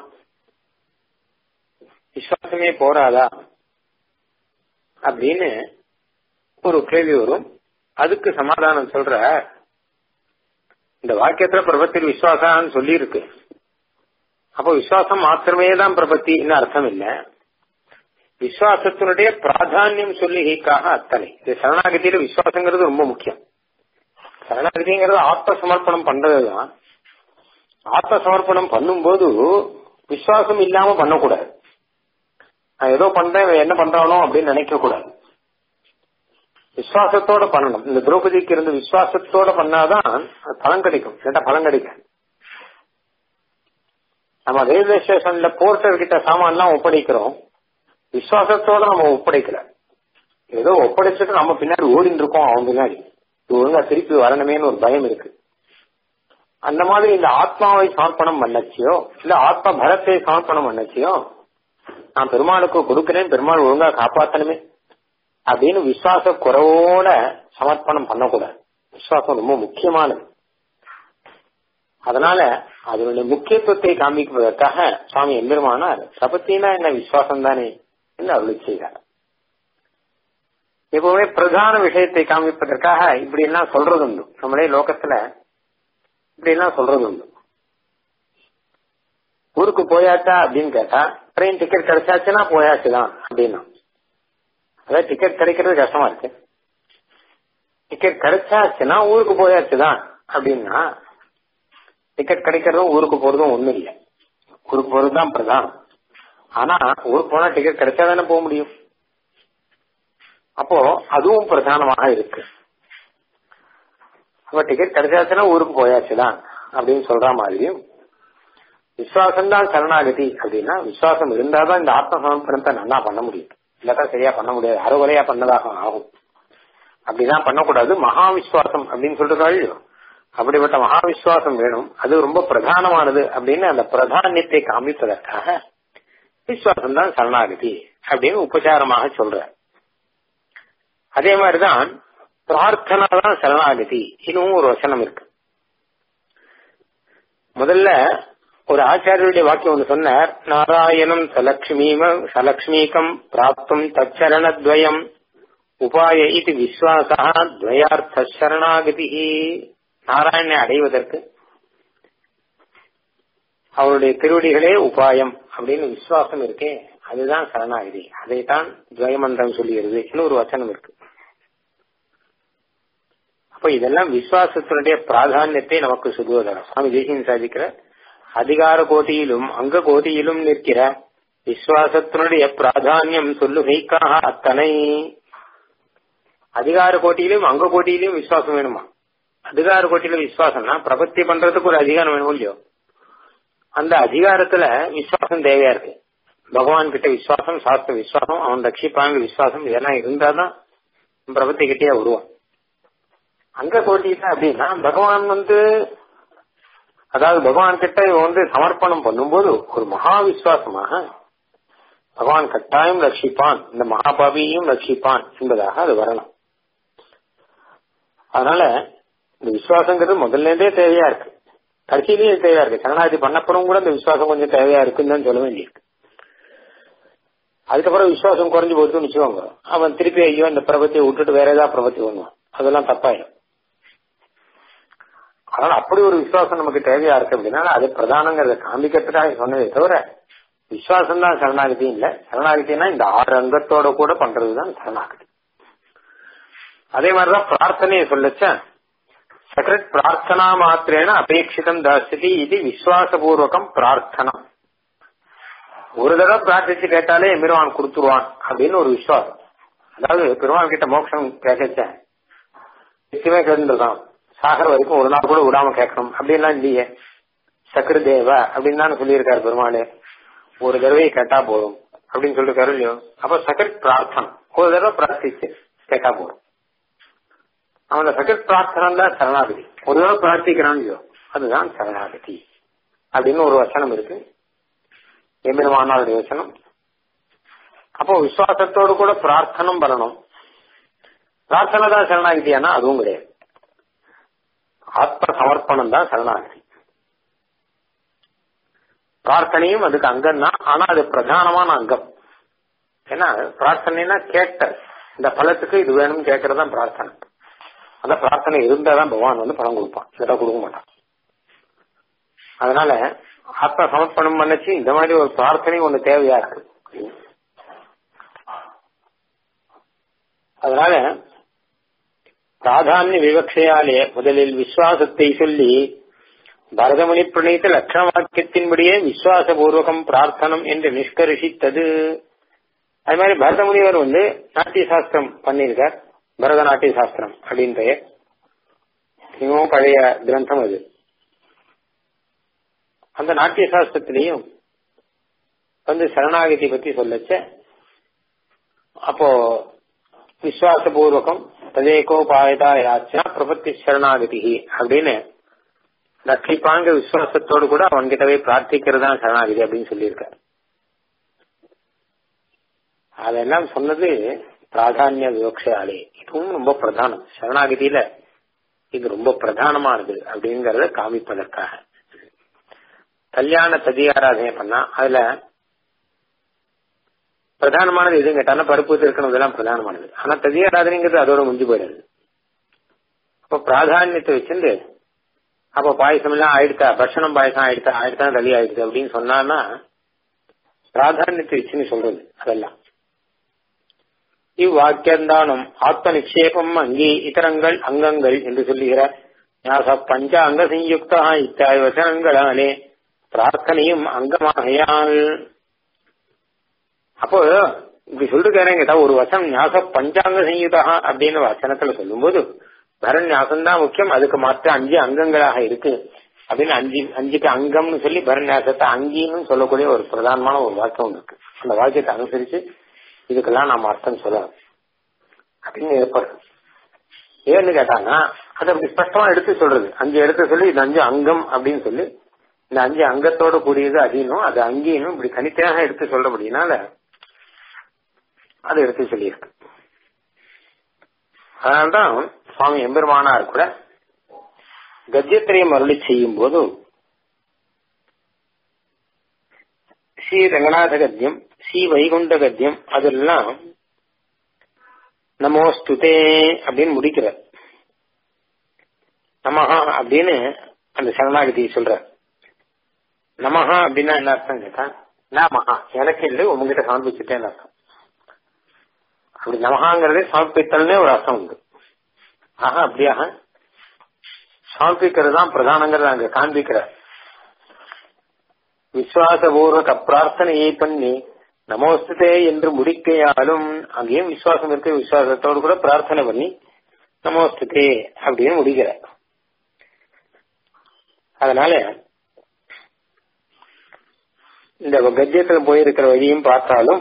விசுவாசமே போராதா அப்படின்னு ஒரு கேள்வி வரும் அதுக்கு சமாதானம் சொல்ற இந்த வாக்கியத்துல பிரபத்தில் விசுவாசான்னு சொல்லி இருக்கு அப்போ விசுவாசம் மாத்திரமே தான் பிரபத்தின்னு அர்த்தம் இல்ல விசுவாசத்தினுடைய பிராதானியம் சொல்லிக்காக அத்தனை இது சரணாகதியில விசுவாசங்கிறது ரொம்ப முக்கியம் சரணாகதிங்கிறது ஆத்ம சமர்ப்பணம் பண்றதுதான் ஆத்ம சமர்ப்பணம் பண்ணும்போது விசுவாசம் இல்லாம பண்ணக்கூடாது நான் ஏதோ பண்றேன் இவன் என்ன பண்றானோ அப்படின்னு நினைக்க கூடாது விசுவாசத்தோட பண்ணணும் இந்த திரௌபதிக்கு இருந்து விசுவாசத்தோட பண்ணாதான் அது பலன் கிடைக்கும் கேட்டா பலன் கிடைக்கும் நம்ம ரயில்வே ஸ்டேஷன்ல போர்ட்டர் கிட்ட சாமான்லாம் ஒப்படைக்கிறோம் விசுவாசத்தோட நம்ம ஒப்படைக்கல ஏதோ ஒப்படைச்சிட்டு நம்ம பின்னாடி ஓடிட்டு இருக்கோம் அவன் பின்னாடி இது ஒழுங்கா திருப்பி வரணுமேன்னு ஒரு பயம் இருக்கு அந்த மாதிரி இந்த ஆத்மாவை சமர்ப்பணம் பண்ணச்சியோ இல்ல ஆத்ம பலத்தை சமர்ப்பணம் பண்ணச்சியோ நான் பெருமாளுக்கு கொடுக்கிறேன் பெருமாள் ஒழுங்கா காப்பாத்தணுமே அப்படின்னு விசுவாச குறைவோட சமர்ப்பணம் பண்ணக்கூடாது விசுவாசம் ரொம்ப முக்கியமானது அதனால அதனுடைய முக்கியத்துவத்தை காண்பிப்பதற்காக சுவாமி எம்பெருமானார் சபத்தினா என்ன விசுவாசம் தானே என்று அருளி செய்தார் எப்பவுமே பிரதான விஷயத்தை காண்பிப்பதற்காக இப்படி எல்லாம் சொல்றது உண்டு நம்மளே லோகத்துல இப்படி எல்லாம் சொல்றது உண்டு ஊருக்கு போயாச்சா அப்படின்னு கேட்டா ட்ரெயின் டிக்கெட் கிடைச்சாச்சுன்னா போயாச்சுதான் அப்படின்னா அதாவது டிக்கெட் கிடைக்கிறது கஷ்டமா இருக்கு டிக்கெட் கிடைச்சாச்சுன்னா ஊருக்கு போயாச்சுதான் அப்படின்னா டிக்கெட் கிடைக்கிறதும் ஊருக்கு போறதும் ஒண்ணும் இல்லை ஊருக்கு போறதுதான் பிரதானம் ஆனா ஊருக்கு போனா டிக்கெட் கிடைச்சா தானே போக முடியும் அப்போ அதுவும் பிரதானமாக இருக்கு அப்ப டிக்கெட் கிடைச்சாச்சுன்னா ஊருக்கு போயாச்சுதான் அப்படின்னு சொல்ற மாதிரியும் விசுவாசம் தான் சரணாகதி அப்படின்னா விசுவாசம் இருந்தாதான் இந்த ஆத்ம சமர்ப்பணத்தை நல்லா பண்ண முடியும் இல்லாதான் சரியா பண்ண முடியாது அறுவலையா பண்ணதாக ஆகும் அப்படிதான் பண்ணக்கூடாது மகா விசுவாசம் அப்படின்னு சொல்றாள் அப்படிப்பட்ட மகா விசுவாசம் வேணும் அது ரொம்ப பிரதானமானது அப்படின்னு அந்த பிரதானியத்தை காமிப்பதற்காக விசுவாசம் தான் சரணாகதி அப்படின்னு உபச்சாரமாக சொல்ற அதே மாதிரிதான் பிரார்த்தனா தான் சரணாகதி இன்னும் ஒரு வசனம் இருக்கு முதல்ல ஒரு ஆச்சாரியருடைய வாக்கியம் ஒன்று சொன்னார் நாராயணம் சலக்ஷ்மீம சலக்ஷ்மீகம் பிராப்தும் தச்சரணத்வயம் உபாய இது விஸ்வாசா துவயார்த்த சரணாகதி நாராயணனை அடைவதற்கு அவருடைய திருவடிகளே உபாயம் அப்படின்னு விசுவாசம் இருக்கே அதுதான் சரணாகதி அதைத்தான் துவயமந்திரம் சொல்லுகிறது இன்னொரு வச்சனம் இருக்கு அப்ப இதெல்லாம் விசுவாசத்தினுடைய பிராதானியத்தை நமக்கு சொல்லுவதாகும் சுவாமி தேசியம் சாதிக்கிற அதிகார கோட்டியிலும் அங்க கோட்டியிலும் நிற்கிற விசுவாசத்தினுடைய பிராதானியம் சொல்லுகைக்காக அத்தனை அதிகார கோட்டியிலும் அங்க கோட்டியிலும் விசுவாசம் வேணுமா அதிகார கோட்டியில விசுவாசம்னா பிரபத்தி பண்றதுக்கு ஒரு அதிகாரம் வேணும் இல்லையோ அந்த அதிகாரத்துல விசுவாசம் தேவையா இருக்கு பகவான் கிட்ட விசுவாசம் சாஸ்திர விசுவாசம் அவன் ரட்சிப்பாங்க விசுவாசம் இதெல்லாம் இருந்தாதான் பிரபத்தி கிட்டே வருவான் அங்க கோட்டியில அப்படின்னா பகவான் வந்து அதாவது பகவான் கிட்ட இவன் வந்து சமர்ப்பணம் பண்ணும்போது ஒரு மகா விசுவாசமாக பகவான் கட்டாயம் ரட்சிப்பான் இந்த மகாபாபியையும் ரட்சிப்பான் என்பதாக அது வரணும் அதனால இந்த விசுவாசங்கிறது முதல்ல இருந்தே தேவையா இருக்கு கடைசியிலேயே தேவையா இருக்கு சரணாகதி பண்ணப்பறம் கூட இந்த விசுவாசம் கொஞ்சம் தேவையா இருக்குன்னு தான் சொல்ல வேண்டியிருக்கு அதுக்கப்புறம் விசுவாசம் குறைஞ்சு போச்சுன்னு வச்சுக்கோங்க அவன் திருப்பி ஐயோ இந்த பிரபத்தியை விட்டுட்டு வேற ஏதாவது பிரபத்தி பண்ணுவான் அதெல்லாம் தப்பாயிடும் அதனால அப்படி ஒரு விசுவாசம் நமக்கு தேவையா இருக்கு அப்படின்னா அது பிரதானங்கிறத காமிக்கிறதுக்காக சொன்னதே தவிர விசுவாசம் தான் சரணாகதி இல்ல சரணாகதினா இந்த ஆறு அங்கத்தோட கூட பண்றதுதான் சரணாகதி அதே மாதிரிதான் பிரார்த்தனையை சொல்லச்ச சக்ரட் பிரார்த்தனா மாத்திரேன அபேட்சிதம் தாசிதி இது விசுவாசபூர்வகம் பிரார்த்தனம் ஒரு தடவை பிரார்த்திச்சு கேட்டாலே பெருமான் கொடுத்துருவான் அப்படின்னு ஒரு விசுவாசம் அதாவது பெருமான் கிட்ட மோட்சம் கேட்கச்ச நிச்சயமே கேட்டுருக்கான் சாகர வரைக்கும் ஒரு நாள் கூட விடாம கேட்கணும் அப்படின்லாம் இல்லையே சக்கர தேவ அப்படின்னு தானே சொல்லியிருக்காரு பெருமாள் ஒரு தடவை கேட்டா போதும் அப்படின்னு சொல்லிருக்காரு இல்லையோ அப்ப சகட் பிரார்த்தனை ஒரு தடவை பிரார்த்திச்சு கேட்டா போதும் அவன் சகட் பிரார்த்தனை தான் சரணாகதி ஒரு தடவை பிரார்த்திக்கிறான் இல்லையோ அதுதான் சரணாகதி அப்படின்னு ஒரு வசனம் இருக்கு எம்பெருமானாருடைய வசனம் அப்போ விசுவாசத்தோடு கூட பிரார்த்தனம் பண்ணணும் பிரார்த்தனை தான் சரணாகதியானா அதுவும் கிடையாது ஆத்ம சமர்ப்பணம் தான் சரணாகதி பிரார்த்தனையும் அதுக்கு அங்கம் தான் ஆனா அது பிரதானமான அங்கம் ஏன்னா பிரார்த்தனைனா கேட்ட இந்த பலத்துக்கு இது வேணும்னு கேட்கறது தான் பிரார்த்தனை அந்த பிரார்த்தனை இருந்தா தான் பகவான் வந்து பணம் கொடுப்பான் இதை கொடுக்க மாட்டான் அதனால ஆத்ம சமர்ப்பணம் பண்ணச்சு இந்த மாதிரி ஒரு பிரார்த்தனை ஒண்ணு தேவையா இருக்கு அதனால பிராதானிய விவக்ஷையாலே முதலில் விசுவாசத்தை சொல்லி பரதமணி பிரணயித்த லட்சண வாக்கியத்தின்படியே விசுவாசபூர்வகம் பிரார்த்தனம் என்று நிஷ்கரிசித்தது அது மாதிரி பரதமுனிவர் வந்து நாட்டிய சாஸ்திரம் பண்ணியிருக்கார் பரதநாட்டிய சாஸ்திரம் அப்படின்னு பெயர் மிகவும் பழைய கிரந்தம் அது அந்த நாட்டிய சாஸ்திரத்திலையும் வந்து சரணாகதி பத்தி சொல்லச்ச அப்போ விசுவாசபூர்வகம் ததேகோபாயதா யாச்சா பிரபத்தி சரணாகதி அப்படின்னு ரட்சிப்பாங்க விசுவாசத்தோடு கூட அவன்கிட்டவே பிரார்த்திக்கிறது தான் சரணாகதி அப்படின்னு சொல்லியிருக்காரு அதெல்லாம் சொன்னது பிராதானிய விவக்ஷாலே இதுவும் ரொம்ப பிரதானம் சரணாகதியில இது ரொம்ப பிரதானமானது அப்படிங்கறத காமிப்பதற்காக கல்யாண ததியாராதனை பண்ணா அதுல பிரதானமானது எதுவும் கேட்டாலும் பருப்பு இருக்கணும் இதெல்லாம் பிரதானமானது ஆனா ததியாராதனைங்கிறது அதோட முடிஞ்சு போயிடுது அப்ப பிராதானியத்தை வச்சிருந்து அப்ப பாயசம் எல்லாம் ஆயிடுத்தா பட்சணம் பாயசம் ஆயிடுத்தா ஆயிடுத்தா தலி ஆயிடுது அப்படின்னு சொன்னான்னா பிராதானியத்தை வச்சுன்னு சொல்றது அதெல்லாம் இவ்வாக்கியந்தானம் ஆத்ம நிக்ஷேபம் அங்கே இதரங்கள் அங்கங்கள் என்று சொல்லுகிறார் ஞாச பஞ்ச அங்க சயுக்தா இத்தாய் வசனங்களாலே பிரார்த்தனையும் அங்கமாகையால் அப்போ இப்படி சொல்லிருக்காரு கேட்டா ஒரு வசனம் ஞாச பஞ்சாங்க சயுதா அப்படின்னு வசனத்துல சொல்லும்போது பரன் ஞாசம் தான் முக்கியம் அதுக்கு மற்ற அஞ்சு அங்கங்களாக இருக்கு அப்படின்னு அஞ்சு அஞ்சுக்கு அங்கம்னு சொல்லி பரநியாசத்தை அங்கின்னு சொல்லக்கூடிய ஒரு பிரதானமான ஒரு வாக்கியம் இருக்கு அந்த வாக்கியத்தை அனுசரிச்சு இதுக்கெல்லாம் நாம அர்த்தம் சொல்லலாம் அப்படின்னு ஏற்படுது ஏன்னு கேட்டாங்கன்னா அது அப்படி ஸ்பஷ்டமா எடுத்து சொல்றது அஞ்சு எடுத்து சொல்லி இது அஞ்சு அங்கம் அப்படின்னு சொல்லி இந்த அஞ்சு அங்கத்தோட கூடியது அதீனும் அது அங்கீனும் இப்படி தனித்தனியாக எடுத்து சொல்றபடினால அது எடுத்து சொல்லியிருக்கு அதனால்தான் சுவாமி எம்பெருமானார் கூட கத்தியத்திரையும் அருளி செய்யும் போது ஸ்ரீ ரங்கநாத கத்தியம் ஸ்ரீ வைகுண்ட கத்தியம் அதெல்லாம் நமோஸ்துதே அப்படின்னு முடிக்கிற நமஹா அப்படின்னு அந்த சரணாகதி சொல்ற நமஹா அப்படின்னா என்ன அர்த்தம் கேட்டா நமஹா எனக்கு இல்லை உங்ககிட்ட சமர்ப்பிச்சுட்டேன்னு அர்த்தம் அப்படி நமகாங்கிறதே சமர்ப்பித்தல்னே ஒரு அர்த்தம் உண்டு ஆஹா அப்படியாக சமர்ப்பிக்கிறது தான் பிரதானங்கிறத அங்க காண்பிக்கிற விசுவாசபூர்வக பிரார்த்தனையை பண்ணி நமோஸ்தே என்று முடிக்கையாலும் அங்கேயும் விசுவாசம் இருக்கு விசுவாசத்தோடு கூட பிரார்த்தனை பண்ணி நமோஸ்தே அப்படின்னு முடிக்கிற அதனால இந்த கத்தியத்துல போயிருக்கிற வழியும் பார்த்தாலும்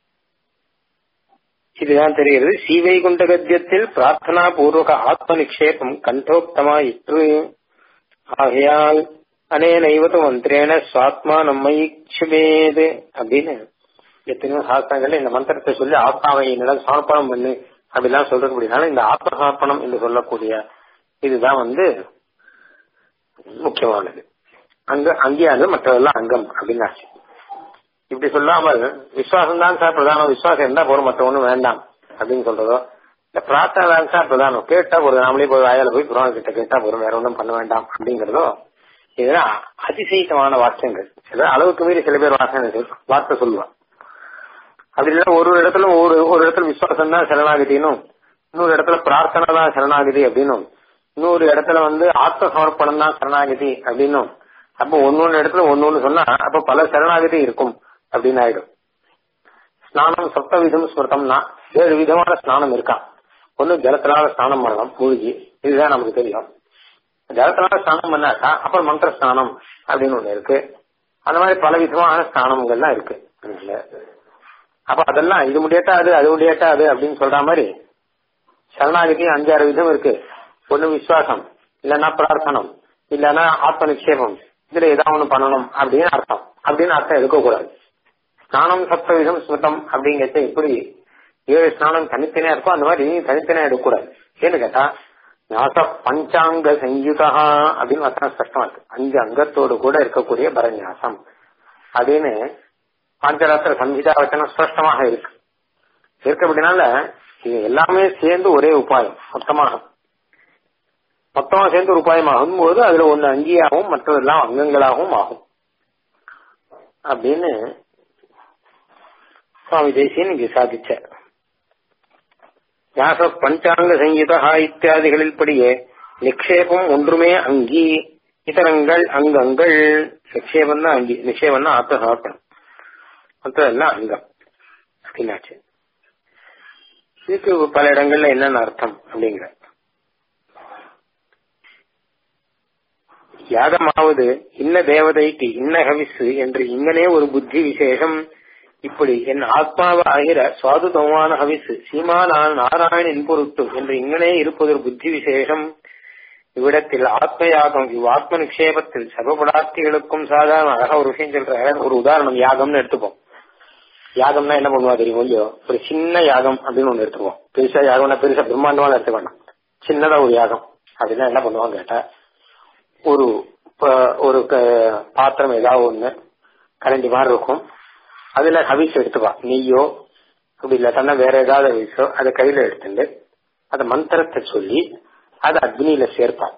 இதுதான் தெரிகிறது ஸ்ரீவைகுண்ட கத்தியத்தில் பிரார்த்தனா பூர்வக ஆத்ம நிக்ஷேபம் கண்டோக்தமா இற்று ஆகையால் அனேனைவத்து மந்திரேன சுவாத்மா நம்மை க்ஷுபேது அப்படின்னு எத்தனையோ சாஸ்திரங்கள்ல இந்த மந்திரத்தை சொல்லி ஆத்மாவை என்னிடம் சமர்ப்பணம் பண்ணு அப்படிலாம் சொல்றது அப்படின்னால இந்த ஆத்ம சமர்ப்பணம் என்று சொல்லக்கூடிய இதுதான் வந்து முக்கியமானது அங்க அங்கேயானது மற்றதெல்லாம் அங்கம் அப்படின்னு ஆச்சு இப்படி சொல்லாமல் விசுவாசம் தான் சார் பிரதானம் விசுவாசம் இருந்தா போறோம் மற்ற ஒண்ணும் வேண்டாம் அப்படின்னு சொல்றதோ இந்த பிரார்த்தனை தான் சார் பிரதானம் கேட்டா ஒரு நாமளே போய் வாயால போய் புராண கிட்ட கேட்டா போறோம் வேற ஒன்றும் பண்ண வேண்டாம் அப்படிங்கறதோ இதெல்லாம் அதிசயித்தமான வார்த்தைகள் சில அளவுக்கு மீறி சில பேர் வாசனை வார்த்தை சொல்லுவான் அப்படி இல்லை ஒரு இடத்துல ஒரு ஒரு இடத்துல விசுவாசம் தான் சரணாகதினும் இன்னொரு இடத்துல பிரார்த்தனை தான் சரணாகதி அப்படின்னும் இன்னொரு இடத்துல வந்து ஆத்ம சமர்ப்பணம் தான் சரணாகதி அப்படின்னும் அப்போ ஒன்னொன்னு இடத்துல ஒன்னொன்னு சொன்னா அப்ப பல சரணாகதி இருக்கும் அப்படின்னு ஆயிடும் ஸ்நானம் சப்த விதம் ஸ்மிருதம்னா ஏழு விதமான ஸ்நானம் இருக்கா ஒன்னு ஜலத்தினால ஸ்நானம் பண்ணலாம் மூழ்கி இதுதான் நமக்கு தெரியும் ஜலத்தினால ஸ்நானம் பண்ணாக்கா அப்புறம் மந்திர ஸ்நானம் அப்படின்னு ஒண்ணு இருக்கு அந்த மாதிரி பல விதமான ஸ்நானங்கள்லாம் இருக்கு அதனால அப்ப அதெல்லாம் இது முடியாட்டா அது அது முடியாட்டா அது அப்படின்னு சொல்ற மாதிரி சரணாகதியும் அஞ்சாறு விதம் இருக்கு ஒண்ணு விசுவாசம் இல்லைன்னா பிரார்த்தனம் இல்லைன்னா ஆத்ம நிக்ஷேபம் இதுல ஏதாவது ஒண்ணு பண்ணணும் அப்படின்னு அர்த்தம் அப்படின்னு அர்த்தம் எடுக்கக்கூடாது ஸ்நானம் சப்தவிதம் ஸ்மிருதம் அப்படிங்கிறது எப்படி ஏழு ஸ்நானம் தனித்தனியா இருக்கோ அந்த மாதிரி தனித்தனியா எடுக்கக்கூடாது ஏன்னு கேட்டா ஞாச பஞ்சாங்க சயுதா அப்படின்னு வசனம் ஸ்பஷ்டமா இருக்கு அஞ்சு அங்கத்தோடு கூட இருக்கக்கூடிய பரநியாசம் அப்படின்னு பாஞ்சராத்திர சம்ஹிதா வச்சனம் ஸ்பஷ்டமாக இருக்கு இருக்கு அப்படின்னால இது எல்லாமே சேர்ந்து ஒரே உபாயம் மொத்தமாக மொத்தமா சேர்ந்து ஒரு உபாயம் ஆகும் போது அதுல ஒண்ணு அங்கியாகவும் மற்றதெல்லாம் அங்கங்களாகவும் ஆகும் அப்படின்னு சுவாமி தேசியன் இங்கு சாதிச்சார் வியாச பஞ்சாங்க சங்கீதா இத்தியாதிகளில் படியே நிக்ஷேபம் ஒன்றுமே அங்கி இதரங்கள் அங்கங்கள் நிக்ஷேபம் தான் அங்கி நிக்ஷேபம் தான் ஆத்த சமர்ப்பணம் மற்றதெல்லாம் அங்கம் அப்படின்னாச்சு இதுக்கு பல இடங்கள்ல என்னென்ன அர்த்தம் அப்படிங்கிற யாகமாவது இன்ன தேவதைக்கு இன்ன ஹவிசு என்று இங்கனே ஒரு புத்தி விசேஷம் இப்படி என் ஆத்மாவ ஆகிற சுவாதுதமான ஹவிசு சீமானான நாராயணின் பொருட்டு என்று இங்கனே இருப்பது ஒரு புத்தி விசேஷம் இவ்விடத்தில் ஆத்ம யாகம் இவ் ஆத்ம நிக்ஷேபத்தில் சர்வ பதார்த்திகளுக்கும் சாதாரண அழகா ஒரு விஷயம் சொல்ற ஒரு உதாரணம் யாகம்னு எடுத்துப்போம் யாகம்னா என்ன பண்ணுவா தெரியும் இல்லையோ ஒரு சின்ன யாகம் அப்படின்னு ஒண்ணு எடுத்துப்போம் பெருசா யாகம்னா பெருசா பிரம்மாண்டமா எடுத்துக்க வேண்டாம் சின்னதா ஒரு யாகம் அப்படின்னா என்ன பண்ணுவாங்க கேட்டா ஒரு ஒரு பாத்திரம் ஏதாவது ஒண்ணு கரண்டி மாதிரி இருக்கும் அதுல ஹவிஸ் எடுத்துப்பா நெய்யோ அப்படி இல்லாட்டா வேற ஏதாவது ஹவிஸோ அதை கையில எடுத்துட்டு அந்த மந்திரத்தை சொல்லி அதை அக்னியில சேர்ப்பான்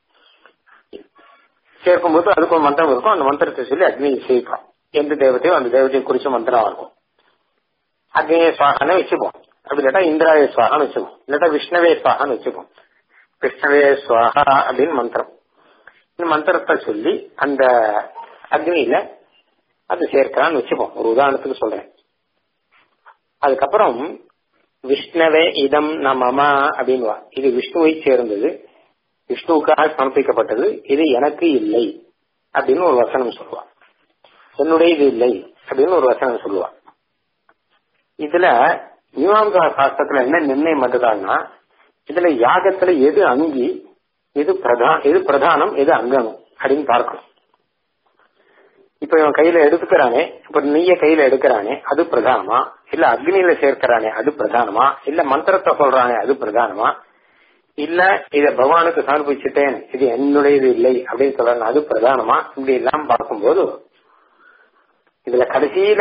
சேர்க்கும் போது அதுக்கு ஒரு மந்திரம் இருக்கும் அந்த மந்திரத்தை சொல்லி அக்னியை சேர்ப்பான் எந்த தேவத்தையோ அந்த தேவதையை குறிச்ச மந்திரம் இருக்கும் அக்னிய சுவாகான்னு வச்சுப்போம் அப்படி இல்லாட்டா இந்திராய சுவாகான்னு வச்சுப்போம் இல்லாட்டா விஷ்ணவே சுவாகான்னு வச்சுப்போம் விஷ்ணவே சுவாகா அப்படின்னு மந்திரம் இந்த மந்திரத்தை சொல்லி அந்த அக்னியில அது சேர்க்கலான்னு வச்சுப்போம் ஒரு உதாரணத்துக்கு சொல்றேன் அதுக்கப்புறம் விஷ்ணவே இதம் நமமா அப்படின்வா இது விஷ்ணுவை சேர்ந்தது விஷ்ணுவுக்காக சமர்ப்பிக்கப்பட்டது இது எனக்கு இல்லை அப்படின்னு ஒரு வசனம் சொல்லுவா என்னுடைய இது இல்லை அப்படின்னு ஒரு வசனம் சொல்லுவா இதுல மீமாம்சா சாஸ்திரத்துல என்ன நிர்ணயம் பண்றதான்னா இதுல யாகத்துல எது அங்கி எது பிரதான் எது பிரதானம் எது அங்கம் அப்படின்னு பார்க்கணும் இப்ப இவன் கையில எடுத்துக்கிறானே இப்ப நெய்ய கையில எடுக்கிறானே அது பிரதானமா இல்ல அக்னியில சேர்க்கிறானே அது பிரதானமா இல்ல மந்திரத்தை சொல்றானே அது பிரதானமா இல்ல இத பகவானுக்கு சமர்ப்பிச்சுட்டேன் இது என்னுடையது இல்லை அப்படின்னு சொல்றாங்க அது பிரதானமா இப்படி எல்லாம் பார்க்கும்போது இதுல கடைசியில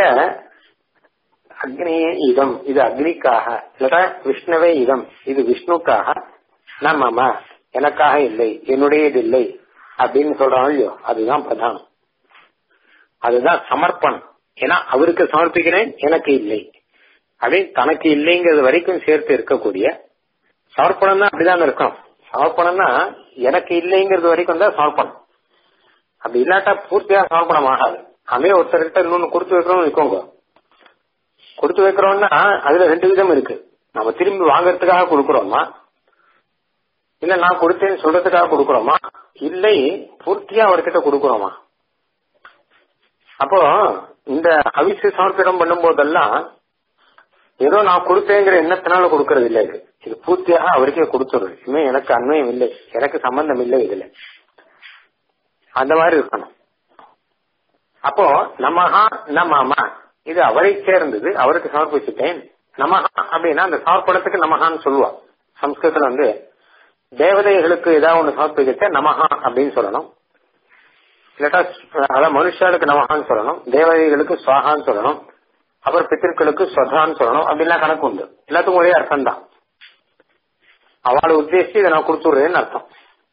அக்னியே இதம் இது அக்னிக்காக இல்லட்டா விஷ்ணுவே இதம் இது விஷ்ணுக்காக நம்ம எனக்காக இல்லை என்னுடையது இல்லை அப்படின்னு சொல்றான் இல்லையோ அதுதான் பிரதானம் அதுதான் சமர்ப்பணம் ஏன்னா அவருக்கு சமர்ப்பிக்கிறேன் எனக்கு இல்லை அப்படின்னு தனக்கு இல்லைங்கிறது வரைக்கும் சேர்த்து இருக்கக்கூடிய சமர்ப்பணம் தான் அப்படிதான் இருக்கும் சமர்ப்பணம்னா எனக்கு இல்லைங்கிறது வரைக்கும் தான் சமர்ப்பணம் அப்படி இல்லாட்டா பூர்த்தியா சமர்ப்பணம் ஆகாது அதே ஒருத்தர்கிட்ட இன்னொன்னு கொடுத்து வைக்கிறோம்னு வச்சுக்கோங்க கொடுத்து வைக்கிறோம்னா அதுல ரெண்டு விதம் இருக்கு நம்ம திரும்பி வாங்கறதுக்காக கொடுக்கறோமா இல்ல நான் கொடுத்தேன்னு சொல்றதுக்காக கொடுக்கறோமா இல்லை பூர்த்தியா அவர்கிட்ட கொடுக்கறோமா அப்போ இந்த அவிசு சமர்ப்பணம் பண்ணும் போதெல்லாம் ஏதோ நான் கொடுத்தேங்கிற எண்ணத்தினால கொடுக்கறது இல்லை இது இது பூர்த்தியாக அவருக்கே கொடுத்துடுறது இனிமே எனக்கு அண்மையும் இல்லை எனக்கு சம்பந்தம் இல்லை இதுல அந்த மாதிரி இருக்கணும் அப்போ நமஹா நமமா இது அவரை சேர்ந்தது அவருக்கு சமர்ப்பிச்சுட்டேன் நமஹா அப்படின்னா அந்த சமர்ப்பணத்துக்கு நமஹான்னு சொல்லுவா சம்ஸ்கிருதத்துல வந்து தேவதைகளுக்கு ஏதாவது ஒண்ணு சமர்ப்பிக்கிட்ட நமஹா அப்படின்னு சொல்லணும் இல்லாட்டா அதான் மனுஷாளுக்கு நமஹான்னு சொல்லணும் தேவதைகளுக்கு சுவாகான்னு சொல்லணும் அப்புறம் பித்திருக்களுக்கு ஸ்வதான்னு சொல்லணும் அப்படின்லாம் கணக்கு உண்டு எல்லாத்துக்கும் ஒரே அர்த்தம் தான் அவளை உத்தேசிச்சு இதை நான் கொடுத்துடுறேன்னு அர்த்தம்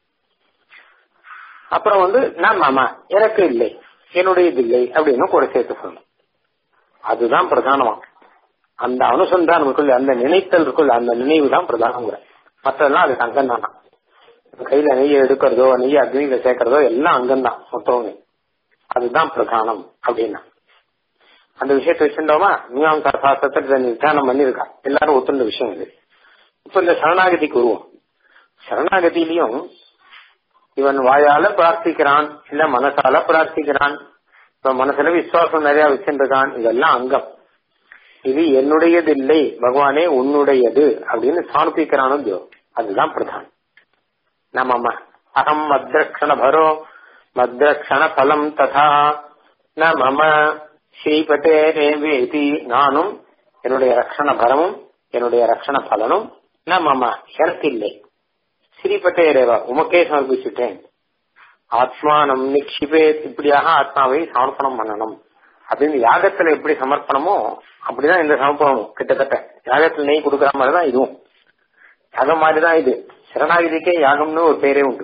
அப்புறம் வந்து நான் மாமா எனக்கு இல்லை என்னுடைய இது இல்லை அப்படின்னு கூட சேர்த்து சொல்லணும் அதுதான் பிரதானமா அந்த அனுசந்தானம் இருக்குல்ல அந்த நினைத்தல் இருக்குல்ல அந்த நினைவு தான் பிரதானங்கிற மற்றதெல்லாம் அது அங்கம் தானா கையில நெய்யை எடுக்கிறதோ நெய்யை அக்னியில சேர்க்கறதோ எல்லாம் அங்கம்தான் மொத்தமே அதுதான் பிரதானம் அப்படின்னா அந்த விஷயத்தை வச்சிருந்தோமா மீமாம்சா சாஸ்திரத்தை நிர்தானம் பண்ணிருக்கா எல்லாரும் ஒத்துண்ட விஷயம் இது இப்ப இந்த சரணாகதிக்கு வருவோம் சரணாகதியிலையும் இவன் வாயால பிரார்த்திக்கிறான் இல்ல மனசால பிரார்த்திக்கிறான் இப்ப மனசுல விசுவாசம் நிறைய வச்சிருக்கான் இதெல்லாம் அங்கம் இது என்னுடையது இல்லை பகவானே உன்னுடையது அப்படின்னு சமர்ப்பிக்கிறானோ இல்லையோ அதுதான் பிரதானம் நம்ம அகம் மத்ரக்ஷண பரோ மத்ரக்ஷண பலம் ததா ந மம ஸ்ரீபட்டே ரேவேதி நானும் என்னுடைய ரக்ஷண பரமும் என்னுடைய ரக்ஷண பலனும் ந மம எனக்கு இல்லை ஸ்ரீபட்டே ரேவா உமக்கே சமர்ப்பிச்சுட்டேன் ஆத்மானம் நிக்ஷிபே இப்படியாக ஆத்மாவை சமர்ப்பணம் பண்ணணும் அப்படின்னு யாகத்துல எப்படி சமர்ப்பணமோ அப்படிதான் இந்த சமர்ப்பணமும் கிட்டத்தட்ட யாகத்துல நெய் கொடுக்குற மாதிரிதான் இதுவும் யாகம் மாதிரிதான் இது சரணாகிதிக்கே யாகம்னு ஒரு பேரே உண்டு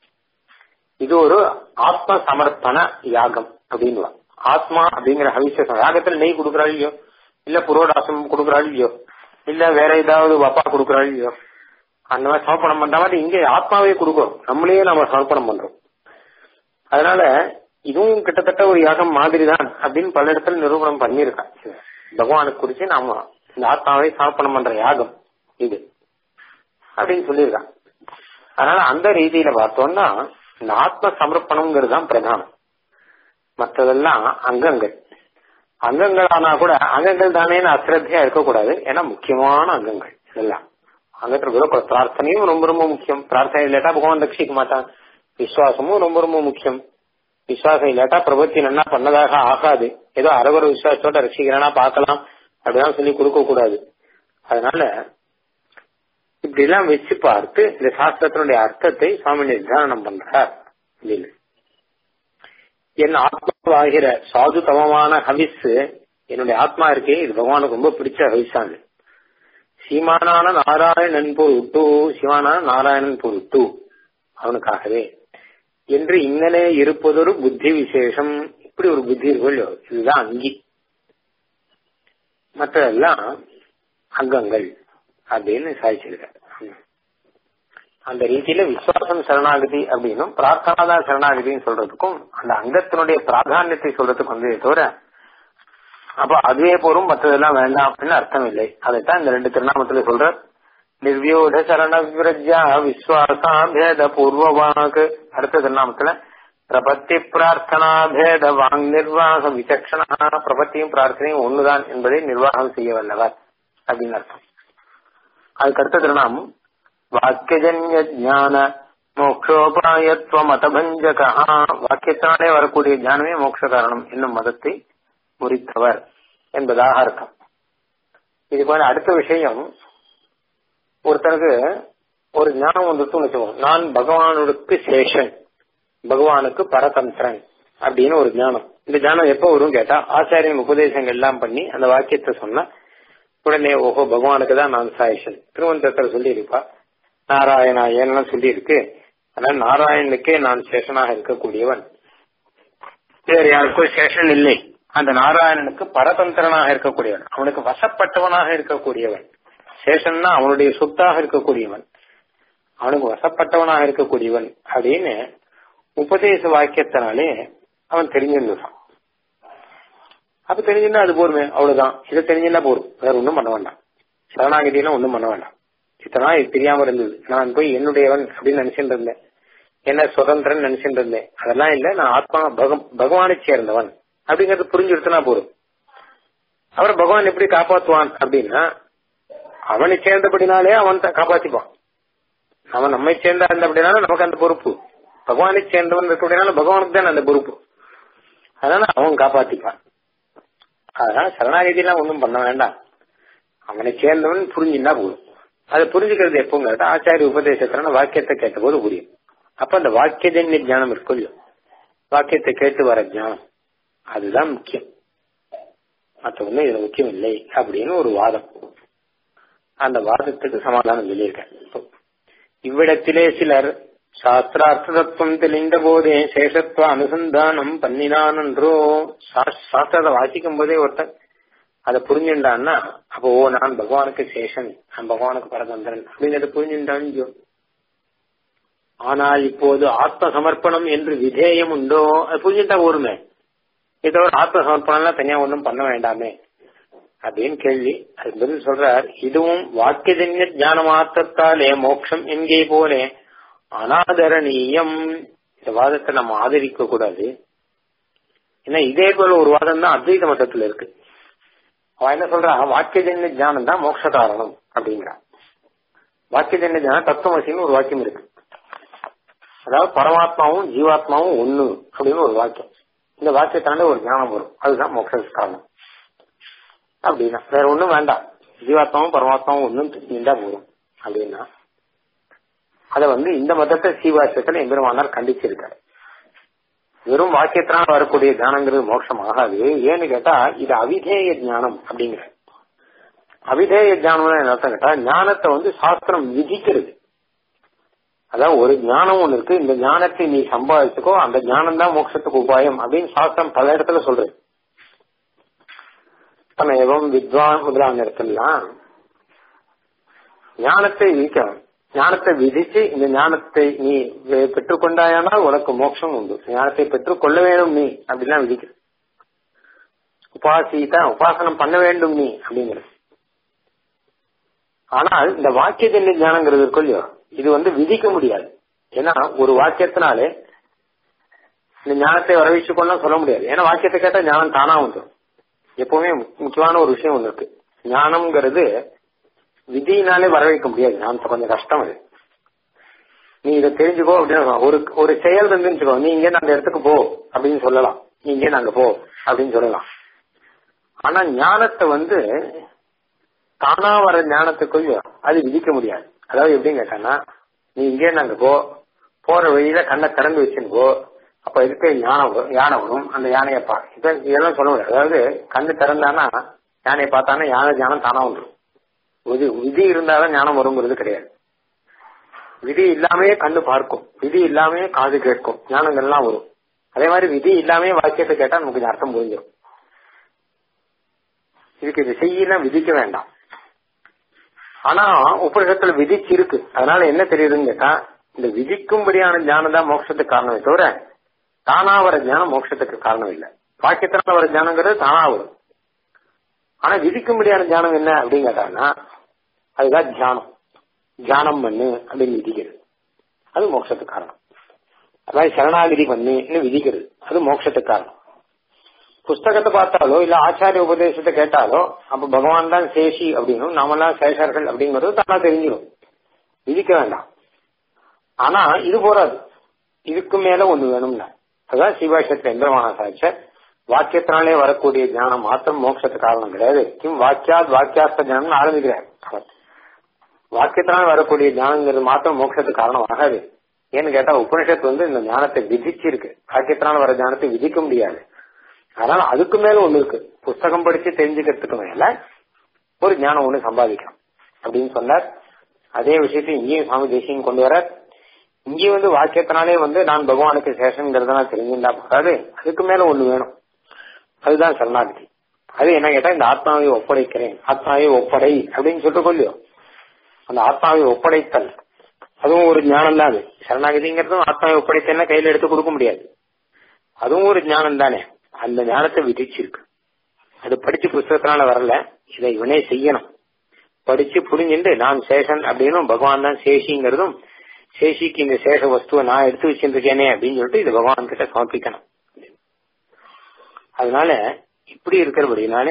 இது ஒரு ஆத்ம சமர்ப்பண யாகம் அப்படின்னு ஆத்மா அப்படிங்கிற ஹவிசேஷம் யாகத்துல நெய் கொடுக்குறாள் இல்லையோ இல்ல புரோடாசம் கொடுக்குறாள் இல்லையோ இல்ல வேற ஏதாவது வப்பா கொடுக்குறாள் இல்லையோ அந்த மாதிரி சமர்ப்பணம் பண்ற மாதிரி இங்க ஆத்மாவே கொடுக்குறோம் நம்மளே நம்ம சமர்ப்பணம் பண்றோம் அதனால இதுவும் கிட்டத்தட்ட ஒரு யாகம் மாதிரி தான் அப்படின்னு பல இடத்துல நிரூபணம் பண்ணியிருக்கான் பகவானுக்கு குறிச்சு நாம இந்த ஆத்மாவை சமர்ப்பணம் பண்ற யாகம் இது அப்படின்னு சொல்லியிருக்கான் அதனால அந்த ரீதியில பார்த்தோம்னா இந்த ஆத்ம சமர்ப்பணம்ங்கிறது தான் பிரதானம் மற்றதெல்லாம் அங்கங்கள் அங்கங்கள் ஆனா கூட அங்கங்கள் தானே அசிரத்தையா இருக்கக்கூடாது ஏன்னா முக்கியமான அங்கங்கள் இதெல்லாம் அங்கத்துல கூட பிரார்த்தனையும் ரொம்ப ரொம்ப முக்கியம் பிரார்த்தனை இல்லாட்டா பகவான் ரட்சிக்க மாட்டான் விசுவாசமும் ரொம்ப ரொம்ப முக்கியம் விசுவாசம் இல்லாட்டா பிரபத்தி நன்னா பண்ணதாக ஆகாது ஏதோ அரகுர விசுவாசத்தோட ரசிக்கிறானா பார்க்கலாம் அப்படிலாம் சொல்லி கொடுக்க கூடாது அதனால இப்படி எல்லாம் வச்சு பார்த்து இந்த சாஸ்திரத்தினுடைய அர்த்தத்தை சுவாமி நிர்தாரணம் பண்றார் அப்படின்னு என் ஆத்மாவாகிற சாது தமமான ஹவிஸ் என்னுடைய ஆத்மா இருக்கே இது பகவானுக்கு ரொம்ப பிடிச்ச ஹவிஸாங்க சீமானான நாராயணன் பொருட்டு சிவானான நாராயணன் பொருட்டு அவனுக்காகவே என்று இங்கனே இருப்பதொரு புத்தி விசேஷம் இப்படி ஒரு புத்தி இருக்கும் இல்லையோ இதுதான் அங்கி மற்றதெல்லாம் அங்கங்கள் அப்படின்னு சாதிச்சிருக்க அந்த ரீதியில விசுவாசம் சரணாகதி அப்படின்னும் பிரார்த்தனாதான் சரணாகதின்னு சொல்றதுக்கும் அந்த அங்கத்தினுடைய பிராதானியத்தை சொல்றதுக்கு வந்து தவிர அப்ப அதுவே போரும் மற்றதெல்லாம் வேண்டாம் அப்படின்னு அர்த்தம் இல்லை அதைத்தான் இந்த ரெண்டு திருநாமத்துல சொல்ற நிர்வியோட சரண விரஜா விஸ்வாசா பேத பூர்வவாக்கு அடுத்த திருநாமத்துல பிரபத்தி பிரார்த்தனா பேத வாங் நிர்வாக விசக்ஷணா பிரபத்தியும் பிரார்த்தனையும் ஒண்ணுதான் என்பதை நிர்வாகம் செய்ய வல்லவர் அப்படின்னு அர்த்தம் அதுக்கு அடுத்த திருநாமம் வாக்கியஜன்ய ஜான மோக்ஷோபாயத்துவ மதபஞ்சகா வாக்கியத்தினாலே வரக்கூடிய ஞானமே மோட்ச காரணம் என்னும் மதத்தை முறித்தவர் என்பதாக அர்த்தம் இது போல அடுத்த விஷயம் ஒருத்தனுக்கு ஒரு ஞானம் வந்துட்டு வச்சுக்கோங்க நான் பகவானுக்கு சேஷன் பகவானுக்கு பரதந்திரன் அப்படின்னு ஒரு ஞானம் இந்த ஞானம் எப்ப வரும் கேட்டா ஆச்சாரியன் உபதேசங்கள் எல்லாம் பண்ணி அந்த வாக்கியத்தை சொன்னா உடனே ஓஹோ பகவானுக்கு தான் நான் சாயசன் திருவனந்தத்தில் சொல்லி இருப்பா நாராயணா ஏன்னா சொல்லி இருக்கு அதனால நாராயணனுக்கே நான் சேஷனாக இருக்கக்கூடியவன் வேறு யாருக்கும் சேஷன் இல்லை அந்த நாராயணனுக்கு பரதந்திரனாக இருக்கக்கூடியவன் அவனுக்கு வசப்பட்டவனாக இருக்கக்கூடியவன் சேஷன்னா அவனுடைய சொத்தாக இருக்கக்கூடியவன் அவனுக்கு வசப்பட்டவனாக இருக்கக்கூடியவன் அப்படின்னு உபதேச வாக்கியத்தினாலே அவன் தெரிஞ்சிருந்தான் அப்ப தெரிஞ்சுன்னா அது போருமே அவ்வளவுதான் இதை தெரிஞ்சுன்னா போரும் வேற ஒன்றும் பண்ண வேண்டாம் சரணாகதியெல்லாம் ஒன்றும் பண்ண வேண்டாம் இத்தனா இது தெரியாம இருந்தது நான் போய் என்னுடையவன் அப்படின்னு நினைச்சிட்டு இருந்தேன் என்ன சுதந்திரன் நினைச்சிட்டு இருந்தேன் அதெல்லாம் இல்ல நான் ஆத்மா பகவானை சேர்ந்தவன் அப்படிங்கறது புரிஞ்சுடுத்துனா போதும் அவர் பகவான் எப்படி காப்பாத்துவான் அப்படின்னா அவனை சேர்ந்தபடினாலே அவன் காப்பாத்திப்பான் அவன் நம்மை சேர்ந்தா இருந்தபடினால நமக்கு அந்த பொறுப்பு பகவானை சேர்ந்தவன் இருக்கபடினால பகவானுக்கு தான் அந்த பொறுப்பு அதனால அவன் காப்பாத்திப்பான் அதனால சரணாகதியெல்லாம் ஒன்றும் பண்ண வேண்டாம் அவனை சேர்ந்தவன் புரிஞ்சுன்னா போதும் அதை புரிஞ்சுக்கிறது எப்போங்கிறத ஆச்சாரிய உபதேசத்தினால வாக்கியத்தை கேட்ட போது புரியும் அப்ப அந்த வாக்கியஜன்ய ஞானம் இருக்கும் இல்லையோ வாக்கியத்தை கேட்டு வர ஞானம் அதுதான் முக்கியம் மற்ற ஒண்ணு இதுல முக்கியம் இல்லை அப்படின்னு ஒரு வாதம் அந்த வாதத்துக்கு சமாதானம் சொல்லியிருக்கேன் இவ்விடத்திலே சிலர் சாஸ்திரார்த்த தத்துவம் தெளிந்த போதே சேஷத்துவ அனுசந்தானம் பண்ணினானன்றோ சாஸ்திரத்தை வாசிக்கும் போதே ஒருத்தன் அதை புரிஞ்சுட்டான்னா அப்போ ஓ நான் பகவானுக்கு சேஷன் நான் பகவானுக்கு பரதந்திரன் அப்படிங்கறத புரிஞ்சுட்டான் ஆனால் இப்போது ஆத்ம சமர்ப்பணம் என்று விதேயம் உண்டோ அது புரிஞ்சுட்டா ஒருமே இதோட ஆத்ம சமர்ப்பணம்லாம் தனியா ஒன்றும் பண்ண வேண்டாமே அப்படின்னு கேள்வி அது பதில் சொல்றார் இதுவும் வாக்கியஜன்ய ஞான மாத்திரத்தாலே மோட்சம் எங்கே போலே அனாதரணீயம் இந்த வாதத்தை நம்ம ஆதரிக்க கூடாது ஏன்னா இதே போல ஒரு வாதம் தான் அத்வைத மட்டத்துல இருக்கு அவன் என்ன சொல்றா வாக்கியஜன்ய ஞானம் தான் மோட்ச காரணம் அப்படிங்கிறான் வாக்கியஜன்ய ஞானம் தத்துவமசின்னு ஒரு வாக்கியம் இருக்கு அதாவது பரமாத்மாவும் ஜீவாத்மாவும் ஒண்ணு அப்படின்னு ஒரு வாக்கியம் இந்த வாக்கியத்தாண்ட ஒரு ஞானம் வரும் அதுதான் மோட்ச காரணம் அப்படின்னா வேற ஒண்ணும் வேண்டாம் ஜீவாத்மாவும் பரமாத்மாவும் ஒண்ணும் தெரிஞ்சா போதும் அப்படின்னா அத வந்து இந்த மதத்தை சீவாசத்துல எம்பெருமானார் கண்டிச்சிருக்காரு வெறும் வாக்கியத்தினால் வரக்கூடிய ஞானங்கிறது மோட்சம் ஆகாது ஏன்னு கேட்டா இது அவிதேய ஞானம் அப்படிங்கிற அவிதேய ஞானம் என்ன அர்த்தம் கேட்டா ஞானத்தை வந்து சாஸ்திரம் விதிக்கிறது அதாவது ஒரு ஞானம் ஒண்ணு இருக்கு இந்த ஞானத்தை நீ சம்பாதிச்சுக்கோ அந்த ஞானம் தான் மோட்சத்துக்கு உபாயம் அப்படின்னு சாஸ்திரம் பல இடத்துல சொல்றது தமேவம் வித்வான் முதலான இடத்துலாம் ஞானத்தை விதிக்கணும் ஞானத்தை விதிச்சு இந்த ஞானத்தை நீ பெற்றுக்கொண்டாயானால் உனக்கு மோட்சம் உண்டு ஞானத்தை பெற்றுக்கொள்ள வேண்டும் நீ அப்படிலாம் விதிக்கிறது உபாசித்தா உபாசனம் பண்ண வேண்டும் நீ அப்படிங்கிறது ஆனால் இந்த வாக்கியத்தின் ஞானங்கிறது இருக்கும் இல்லையோ இது வந்து விதிக்க முடியாது ஏன்னா ஒரு வாக்கியத்தினாலே இந்த ஞானத்தை வரவழைச்சுக்கொள்ள சொல்ல முடியாது ஏன்னா வாக்கியத்தை கேட்டா ஞானம் தானா வந்துடும் எப்பவுமே முக்கியமான ஒரு விஷயம் ஒண்ணு இருக்கு ஞானம்ங்கிறது விதியினாலே வரவைக்க முடியாது ஞானத்தை கொஞ்சம் கஷ்டம் அது நீ இதை தெரிஞ்சுக்கோ அப்படின்னு ஒரு ஒரு செயல் இருந்துச்சுக்கோ நீ இங்கே அந்த இடத்துக்கு போ அப்படின்னு சொல்லலாம் நீ இங்கே நாங்க போ அப்படின்னு சொல்லலாம் ஆனா ஞானத்தை வந்து தானா வர ஞானத்துக்குள்ள அது விதிக்க முடியாது அதாவது எப்படின்னு கேட்டானா நீ இங்கே நாங்க போ போற வழியில கண்ணை திறந்து வச்சுன்னு போ அப்ப இருக்க யானை வரும் யானை வரும் அந்த யானையை பா இப்ப இதெல்லாம் சொல்ல முடியாது அதாவது கண்ணு திறந்தானா யானையை பார்த்தானா யானை ஞானம் தானா வந்துடும் விதி விதி இருந்தாலும் ஞானம் வருங்கிறது கிடையாது விதி இல்லாமே கண்ணு பார்க்கும் விதி இல்லாமே காது கேட்கும் ஞானங்கள்லாம் வரும் அதே மாதிரி விதி இல்லாமே வாக்கியத்தை கேட்டா நமக்கு அர்த்தம் புரிஞ்சிடும் இதுக்கு இது செய்யலாம் விதிக்க வேண்டாம் ஆனா உபரிஷத்துல விதிச்சு இருக்கு அதனால என்ன தெரியுதுன்னு கேட்டா இந்த விதிக்கும்படியான ஞானம் தான் மோட்சத்துக்கு காரணமே தவிர தானா வர ஞானம் மோட்சத்துக்கு காரணம் இல்லை வாக்கியத்தினால வர ஞானங்கிறது தானா வரும் ஆனா விதிக்கும்படியான ஞானம் என்ன அப்படின்னு கேட்டாங்கன்னா அதுதான் தியானம் தியானம் பண்ணு அப்படின்னு விதிக்கிறது அது மோட்சத்துக்கு காரணம் அதாவது சரணாகிதி பண்ணு விதிக்கிறது அது மோட்சத்துக்கு காரணம் புஸ்தகத்தை பார்த்தாலோ இல்ல ஆச்சாரிய உபதேசத்தை கேட்டாலோ அப்ப பகவான் தான் சேஷி அப்படின்னும் நாமெல்லாம் சேஷர்கள் அப்படிங்கறது தானா தெரிஞ்சிடும் விதிக்க வேண்டாம் ஆனா இது போறாது இதுக்கு மேல ஒண்ணு வேணும்னா அதான் சிவாஷத்துல எந்திரமான சாட்சர் வாக்கியத்தினாலே வரக்கூடிய ஞானம் மாத்திரம் மோட்சத்து காரணம் கிடையாது கிம் வாக்கியாத் வாக்கியார்த்த ஞானம் ஆரம்பிக்கிறார் வாக்கியத்தினால் வரக்கூடிய ஞானங்கிறது மாத்திரம் மோட்சத்துக்கு காரணம் ஆகாது ஏன்னு கேட்டா உபனிஷத்து வந்து இந்த ஞானத்தை விதிச்சிருக்கு வாக்கியத்தினால் வர ஞானத்தை விதிக்க முடியாது அதனால அதுக்கு மேல ஒண்ணு இருக்கு புஸ்தகம் படிச்சு தெரிஞ்சுக்கிறதுக்கு மேல ஒரு ஞானம் ஒண்ணு சம்பாதிக்கலாம் அப்படின்னு சொன்னார் அதே விஷயத்தை இங்கேயும் சுவாமி தேசியம் கொண்டு வர இங்கேயும் வந்து வாக்கியத்தினாலே வந்து நான் பகவானுக்கு சேஷங்கிறதுனா தெரிஞ்சுட்டா போகாது அதுக்கு மேல ஒண்ணு வேணும் அதுதான் சரணாகதி அது என்ன கேட்டா இந்த ஆத்மாவை ஒப்படைக்கிறேன் ஆத்மாவை ஒப்படை அப்படின்னு சொல்லிட்டு கொள்ளியோ அந்த ஆத்மாவை ஒப்படைத்தல் அதுவும் ஒரு ஞானம் தான் அது சரணாகதிங்கிறதும் ஆத்மாவை ஒப்படைத்தல்னா கையில எடுத்து கொடுக்க முடியாது அதுவும் ஒரு ஞானம் தானே அந்த ஞானத்தை விதிச்சிருக்கு அது படிச்சு புஸ்தகத்தினால வரல இதை இவனே செய்யணும் படிச்சு புரிஞ்சுட்டு நான் சேஷன் அப்படின்னும் பகவான் தான் சேஷிங்கிறதும் சேஷிக்கு இந்த சேஷ வஸ்துவை நான் எடுத்து வச்சிருக்கேனே அப்படின்னு சொல்லிட்டு இது பகவான் கிட்ட சமர்ப்பிக்கணும் அதனால இப்படி இருக்கிறபடினாலே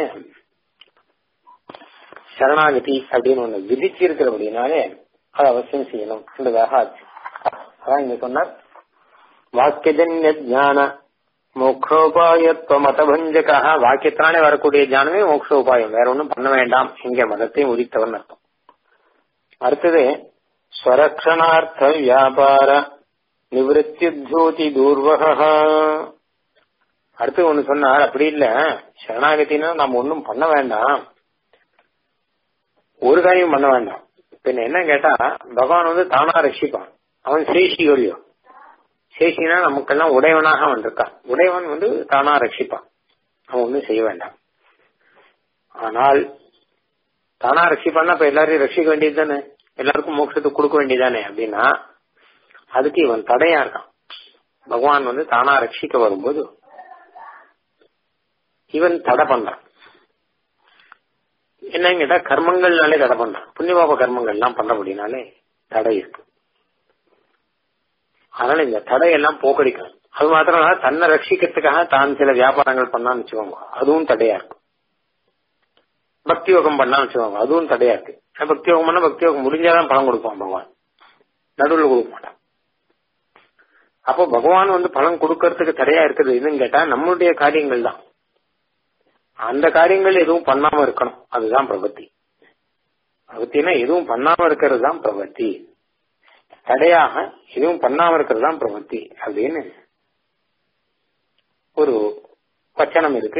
சரணாகதி அப்படின்னு ஒண்ணு விதிச்சு இருக்கிறபடினாலே அது அவசியம் செய்யணும் என்பதாக ஆச்சு அதான் இங்க சொன்னார் வாக்கியஜன்ய ஜான மோக்ஷோபாயத்துவ மதபஞ்சகா வாக்கியத்தினாலே வரக்கூடிய ஜானமே மோக்ஷோபாயம் வேற ஒன்றும் பண்ண வேண்டாம் இங்க மதத்தையும் உரித்தவன் அர்த்தம் அடுத்தது ஸ்வரக்ஷணார்த்த வியாபார நிவத்தியோதி தூர்வக அடுத்து ஒண்ணு சொன்னார் அப்படி இல்ல சரணாகத்தினா நம்ம ஒன்னும் பண்ண வேண்டாம் ஒரு காரியம் பண்ண வேண்டாம் பின்ன என்ன கேட்டா பகவான் வந்து தானா ரட்சிப்பான் அவன் சேஷி ஒழியோ சேஷினா நமக்கெல்லாம் உடையவனாக வந்திருக்கான் உடையவன் வந்து தானா ரட்சிப்பான் அவன் ஒன்றும் செய்ய வேண்டாம் ஆனால் தானா ரட்சிப்பான்னா இப்ப எல்லாரையும் ரட்சிக்க வேண்டியது தானே எல்லாருக்கும் மோட்சத்துக்கு கொடுக்க வேண்டியதானே அப்படின்னா அதுக்கு இவன் தடையா இருக்கான் பகவான் வந்து தானா ரட்சிக்க வரும்போது இவன் தடை பண்றான் என்னன்னு கேட்டா கர்மங்கள்னாலே தடை பண்றான் புண்ணியபாப கர்மங்கள்லாம் பண்ற அப்படின்னாலே தடை இருக்கு அதனால இந்த தடையெல்லாம் போக்கடிக்கணும் அது மாத்திரம் இல்ல, தன்னை ரட்சிக்கிறதுக்காக தான் சில வியாபாரங்கள் பண்ணான்னு வச்சுக்கோங்க அதுவும் தடையா இருக்கும் பக்தி யோகம் பண்ணான்னு வச்சுக்கோங்க அதுவும் தடையா இருக்கு ஆனா பக்தி யோகம் பண்ணா பக்தி யோகம் முடிஞ்சாதான் பலன் கொடுப்பான் பகவான் நடுவில் கொடுக்க மாட்டான் அப்போ பகவான் வந்து பலன் கொடுக்கறதுக்கு தடையா இருக்குது என்னன்னு கேட்டா நம்மளுடைய காரியங்கள் தான் அந்த காரியங்கள் எதுவும் பண்ணாம இருக்கணும் அதுதான் பிரபத்தி பிரபத்தினா எதுவும் பண்ணாம இருக்கிறது தான் பிரபத்தி தடையாக எதுவும் பண்ணாம இருக்கிறது தான் பிரபத்தி அப்படின்னு ஒரு வச்சனம் இருக்கு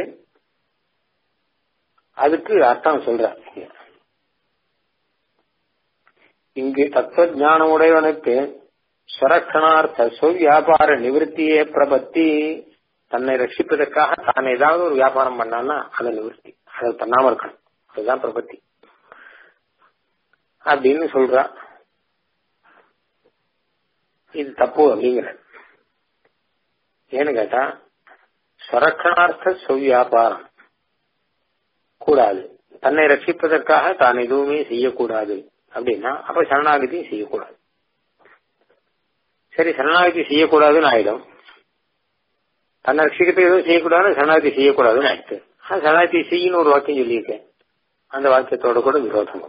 அதுக்கு அர்த்தம் சொல்ற இங்கு தத்துவ ஞானம் உடையவனுக்கு சுரக்ஷணார்த்த வியாபார நிவர்த்தியே பிரபத்தி தன்னை ரட்சிப்பதற்காக தான் ஏதாவது ஒரு வியாபாரம் பண்ணான்னா அதை நிவர்த்தி அதை பண்ணாம இருக்கணும் அதுதான் பிரபத்தி அப்படின்னு சொல்றா இது தப்பு அப்படிங்கிற ஏன்னு கேட்டா சுரக்ஷணார்த்த சுவியாபாரம் கூடாது தன்னை ரட்சிப்பதற்காக தான் எதுவுமே செய்யக்கூடாது அப்படின்னா அப்ப சரணாகதியும் செய்யக்கூடாது சரி சரணாகதி செய்யக்கூடாதுன்னு ஆயிடும் தன்னை ரட்சிக்கிறதுக்கு எதுவும் செய்யக்கூடாது சரணாகதி செய்யக்கூடாதுன்னு ஆயிடுச்சு ஆனா சரணாகதி செய்யணும் ஒரு வாக்கியம் சொல்லியிருக்கேன் அந்த வாக்கியத்தோட கூட விரோதம்